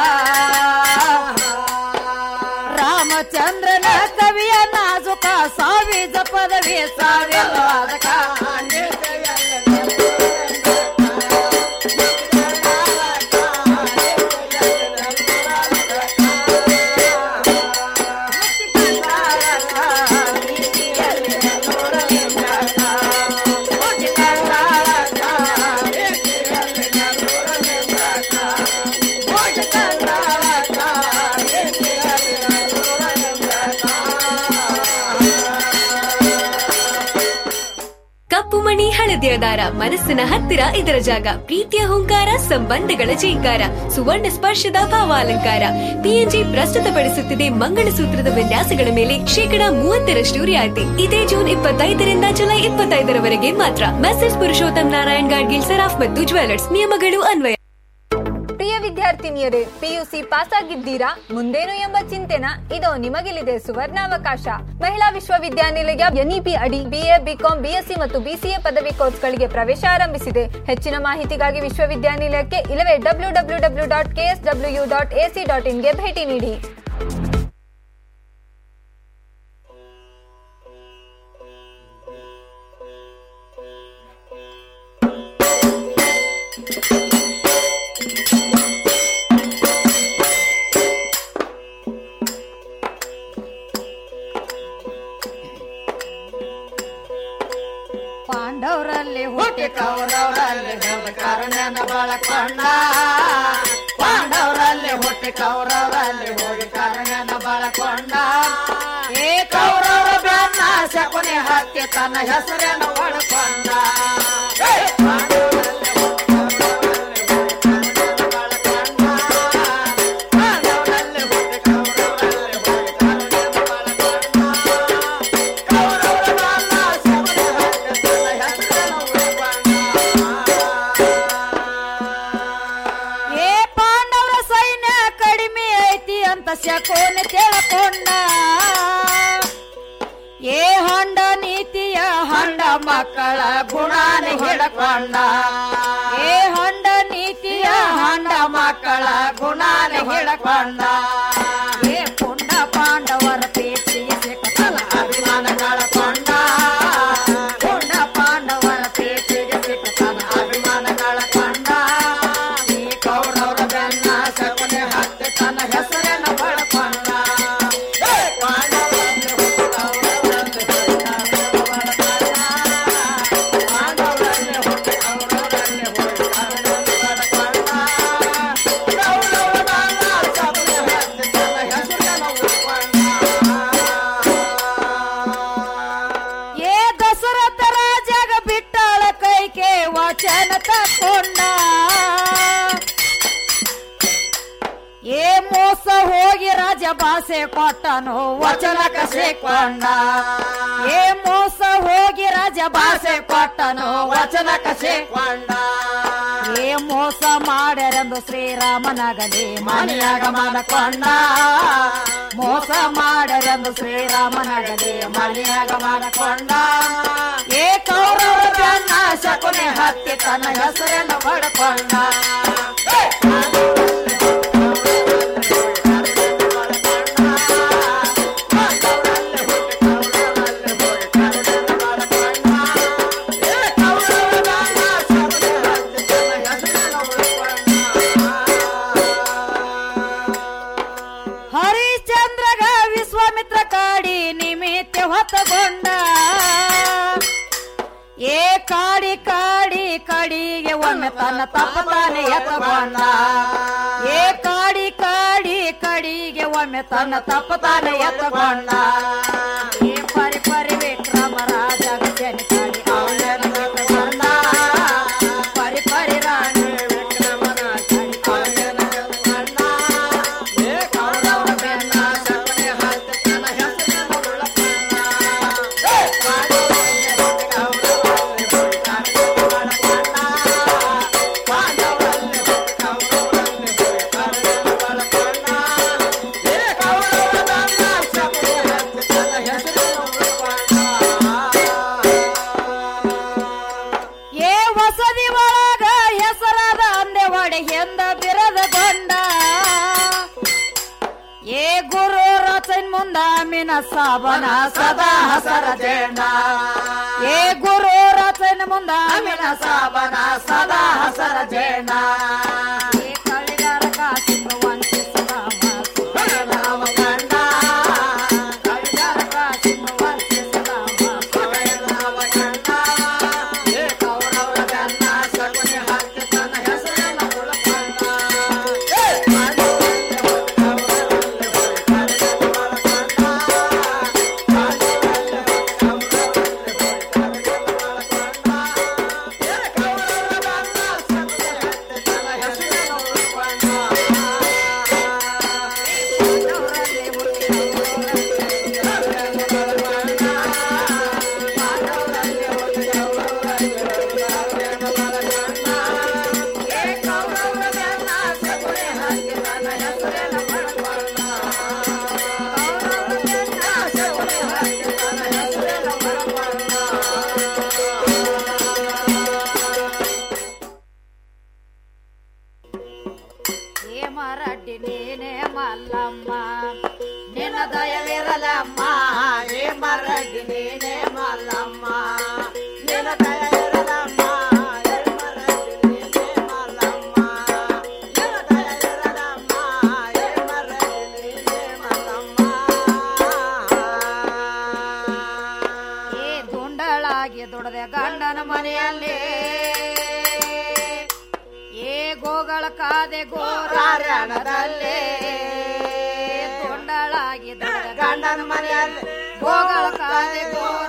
ರಾಮಚಂದ್ರನ ಕವಿಯ ನಾಜುಕ ಸಾವಿಜ ಪದವಿ ಸಾವಿರವಾದಕ ಕಪ್ಪು ಮಣಿ ಹಳದಿಯ ದಾರ ಮನಸ್ಸಿನ ಹತ್ತಿರ ಇದರ ಜಾಗ ಪ್ರೀತಿಯ ಹುಂಕಾರ ಸಂಬಂಧಗಳ ಜೀಂಕಾರ ಸುವರ್ಣ ಸ್ಪರ್ಶದ ಭಾವಾಲಂಕಾರ ಪಿಎನ್ಜಿ ಪ್ರಸ್ತುತಪಡಿಸುತ್ತಿದೆ ಮಂಗಳಸೂತ್ರದ ವಿನ್ಯಾಸಗಳ ಮೇಲೆ ಶೇಕಡಾ ಮೂವತ್ತರಷ್ಟು ರಿಯಾಯಿತಿ ಇದೇ ಜೂನ್ ಇಪ್ಪತ್ತೈದರಿಂದ ಜುಲೈ ಇಪ್ಪತ್ತೈದರವರೆಗೆ ಮಾತ್ರ ಮೆಸೇಜ್ ಪುರುಷೋತ್ತಮ್ ನಾರಾಯಣ್ ಗಾಡ್ಗಿಲ್ ಸರಾಫ್ ಮತ್ತು ಜ್ಯುವೆಲರ್ಸ್ ನಿಯಮಗಳು ಅನ್ವಯ ಪ್ರಿಯ ವಿದ್ಯಾರ್ಥಿ ವಿದ್ಯಾರ್ಥಿನಿಯರೇ ಪಿಯುಸಿ ಪಾಸ್ ಆಗಿದ್ದೀರಾ ಮುಂದೇನು ಎಂಬ ಚಿಂತೆನ ಇದೋ ನಿಮಗಿಲಿದೆ ಸುವರ್ಣಾವಕಾಶ ಮಹಿಳಾ ವಿಶ್ವವಿದ್ಯಾನಿಲಯ ಎನ್ಇಪಿ ಅಡಿ ಬಿಎ ಬಿಕಾಂ ಬಿಎಸ್ಸಿ ಮತ್ತು ಬಿಸಿಎ ಪದವಿ ಕೋರ್ಸ್ಗಳಿಗೆ ಪ್ರವೇಶ ಆರಂಭಿಸಿದೆ ಹೆಚ್ಚಿನ ಮಾಹಿತಿಗಾಗಿ ವಿಶ್ವವಿದ್ಯಾನಿಲಯಕ್ಕೆ ಇಲ್ಲವೇ W W W dot KSW dot AC dot ಇನ್ಗೆ ಭೇಟಿ ನೀಡಿ ಪಾಂಡವರಲ್ಲಿ ಹುಟ್ಟಿ ಕೌರವರಲ್ಲಿ ಹೋದ ಕರ್ಣನ ಬಳಕೊಂಡ ಪಾಂಡವರಲ್ಲಿ ಹುಟ್ಟಿ ಕೌರವರಲ್ಲಿ ಹೋಗಿ ಕರ್ಣನ ಬಳಕೊಂಡ ಏ ಕೌರವ ಬೆನ್ನ ಶಕುನಿ ಹತ್ತಿ ತನ್ನ ಹೆಸರನ್ನು ಒಳಕೊಂಡ ಏ ಪಾಂಡವರಲ್ಲಿ ಹುಟ್ಟಿ ಕೌರವರಲ್ಲಿ ಹೋಗಿ ಕರ್ಣನ ಬಳಕೊಂಡ. ಪಾಂಡವರಲ್ಲಿ ಹುಟ್ಟಿ ಕೌರವರಲ್ಲಿ ಹೋಗಿ ಕರ್ಣನ ಬಳಕೊಂಡ. ಕೌರವರ ಬೆನ್ನ ಶಕುನಿ ಹತ್ತಿ ತನ್ನ ಹೆಸರನ್ನು ಒಳಕೊಂಡ. ಏ ಪಾಂಡವರ ಸೈನ್ಯ ಕಡಿಮೆ ಐತಿ ಅಂತ ಶಕೋನ ತಿಳ್ಕೊಂಡ ಏ ಹೊಂಡ ನೀತಿಯ ಹೊಂಡ ಮಕ್ಕಳ ಗುಣಾನ ಹಿಡ್ಕೊಂಡ ಏ ಹೊಂಡ ನೀತಿಯ ಹೊಂಡ ಮಕ್ಕಳ ಗುಣಾನ ಹಿಡ್ಕೊಂಡ ಏ ಪುಂಡ ಪಾಂಡವರ ಪ್ರೀತಿಯ ಸಿಕ್ಕತಲ ಅಭಿಮಾನ ಕಳ್ಕೊಂಡ ಪುಂಡ ಪಾಂಡವರ ಪ್ರೀತಿಗೆ ಸಿಕ್ಕತನ ಅಭಿಮಾನ ಕಳ್ಕೊಂಡ ಈ ಕೌರವರ ಬೆನ್ನ ಶಕುನಿ ಹತ್ತಿ ತನ್ನ ಹೆಸರನ್ನು ಬಳಕೊಂಡ ಏ ಪಾಂಡವರಲ್ಲಿ ಹುಟ್ಟಿ ಕೌರವರಲ್ಲಿ ಹೋಗಿ ಕರ್ಣನ ಬಳಕೊಂಡ. ಪಾಂಡವರಲ್ಲಿ ಹುಟ್ಟಿ ಕೌರವರಲ್ಲಿ ಹೋಗಿ ಕರ್ಣನ ಬಳಕೊಂಡ. ಕೌರವರ ಬೆನ್ನ ಶಕುನಿ ಹತ್ತಿ ತನ್ನ ಹೆಸರನ್ನು ಉಳ್ಕೊಂಡ. ಏ ದಶರಥ ರಾಜಾಗ ಬಿಟ್ಟಾಳ ಕೈಗೆ ವಚನ ತಕೊಂಡ ಏ ಮೋಸ ಹೋಗಿ ರಾಜ ಭಾಷೆ ಕೊಟ್ಟನು ವಚನ ಕಸಿಕೊಂಡ ಏ ಮೋಸ ಹೋಗಿ ರಾಜ ಭಾಷೆ ಕೊಟ್ಟನು ವಚನ ಕಸಿಕೊಂಡ ಏ ಮೋಸ ಮಾಡ್ಯಾರೆಂದು ಶ್ರೀರಾಮನಗಲಿ ಮನೆಯಾಗ ಮಾಡಕೊಂಡ ಮೋಸ ಮಾಡ್ಯಾರೆಂದು ಶ್ರೀರಾಮನಗಲಿ ಮನೆಯಾಗ ಮಾಡಕೊಂಡ ಏ ಕೌರವ ಬೆನ್ನ ಶಕುನಿ ಹತ್ತಿ ತನ್ನ ಹೆಸರನ್ನು ಪಡ್ಕೊಂಡ ಹರಿಶ್ಚಂದ್ರಗ ವಿಶ್ವಾಮಿತ್ರ ಕಾಡಿ ನಿಮಿತ್ತ ಹೊತ್ತಗೊಂಡ ಏ ಕಾಡಿ ಕಾಡಿ ಕಡಿಗೆ ಒಮ್ಮೆ ತನ್ನ ತಪ್ಪ ತಾನೆ ಎತ್ತಗೊಂಡ ಏ ಕಾಡಿ ಕಾಡಿ ಕಡಿಗೆ ಒಮ್ಮೆ ತನ್ನ ತಪ್ಪ ತಾನೆ ಎತ್ತಗೊಂಡ ಏ ಪರಿ ಪರಿ ವಿಕ್ರಮ ರಾಜ ಜನ ಕಾಡಿ ಅವನನ್ನು ಎತ್ತಗೊಂಡ ಪರಿ ಪರಿ ರಾಣಿ ವಿಕ್ರಮ ರಾಜ ಅವನನ್ನು ಎತ್ತಗೊಂಡ ಏ ಕೌರವ ಬೆನ್ನ ಶಕುನಿ ಹತ್ತಿ ತನ್ನ ಹೆಸರನ್ನು ಉಳ್ಳಕೊಂಡ. ಏ ಪಾಂಡವರಲ್ಲಿ ಹುಟ್ಟಿ ಕೌರವರಲ್ಲಿ ಹೋಗಿ ಕರ್ಣನ ಬಳಕೊಂಡ. ಪಾಂಡವರಲ್ಲಿ ಹುಟ್ಟಿ ಕೌರವರಲ್ಲಿ ಹೋಗಿ ಕರ್ಣನ ಬಳಕೊಂಡ. ಏ ಕೌರವ ಬೆನ್ನ ಶಕುನಿ ಹತ್ತಿ ತನ್ನ ಹೆಸರನ್ನು ಉಳ್ಳಕೊಂಡ. ಏ ವಸದಿ ಒಳಗ ಹೆಸರಾದ ಅಂದೆ ಒಡೆಗೆಂದ ಬಿರದಗೊಂಡ ಏ ಗುರು ರಚನ್ ಮುಂದ ಮಿನ ಸಾಬನ ಸದಾ ಹಸರ ಜೇಂಡ ಏ ಗುರು ರಚನ್ ಮುಂದ ಮಿನ ಸಾಬನ ಸದಾ ಹಸರ ಜೇಂಡ ಏ ಕಳಿಗಾರ ಕಾಸಿನ ವಂಚಿಸಿದ ರಾಮ ಕಂಡ ಕಳಿಗಾರ ಕಾಸಿನ ವಂಚಿಸಿದ ರಾಮ ಕಂಡ ಏ ಕೌರವರ ಬೆನ್ನ ಶಕುನಿ ಹತ್ತಿ ತನ್ನ ಹೆಸರನ್ನು ಉಳ್ಕೊಂಡ. ಏ ಪಾಂಡವರಲ್ಲಿ ಹುಟ್ಟಿ ಕೌರವರಲ್ಲಿ ಹೋಗಿ ಕರ್ಣನ ಬಳಕೊಂಡ. ಪಾಂಡವರಲ್ಲಿ ಹುಟ್ಟಿ ಕೌರವರಲ್ಲಿ ಹೋಗಿ ಕರ್ಣನ ಬಳಕೊಂಡ. ಏ ಕೌರವರ ಬೆನ್ನ ಶಕುನಿ ಹತ್ತಿ ತನ್ನ ಹೇಮರಡ್ಡಿ ನೀನೇ ಮಲ್ಲಮ್ಮ ನಿನ್ನ ದಯವಿರಲಮ್ಮ ಹೇಮರಡ್ಡಿ ನೀನೇ ಮಲ್ಲಮ್ಮ ನಿನ್ನ ದಯವಿರಲಮ್ಮ ಏ ದುಂಡಳಾಗಿ ದುಡದೆ ಗಂಡನ ಮನೆಯಲ್ಲಿ ಏ ಗೋಗಳ ಕಾದೆ ಗೋರಾರಣದಲ್ಲಿ ದುಂಡಳಾಗಿ ದುಡದೆ ಗಂಡನ ಮನೆಯಲ್ಲಿ ಗೋಗಳ ಕಾದೆ ಗೋರ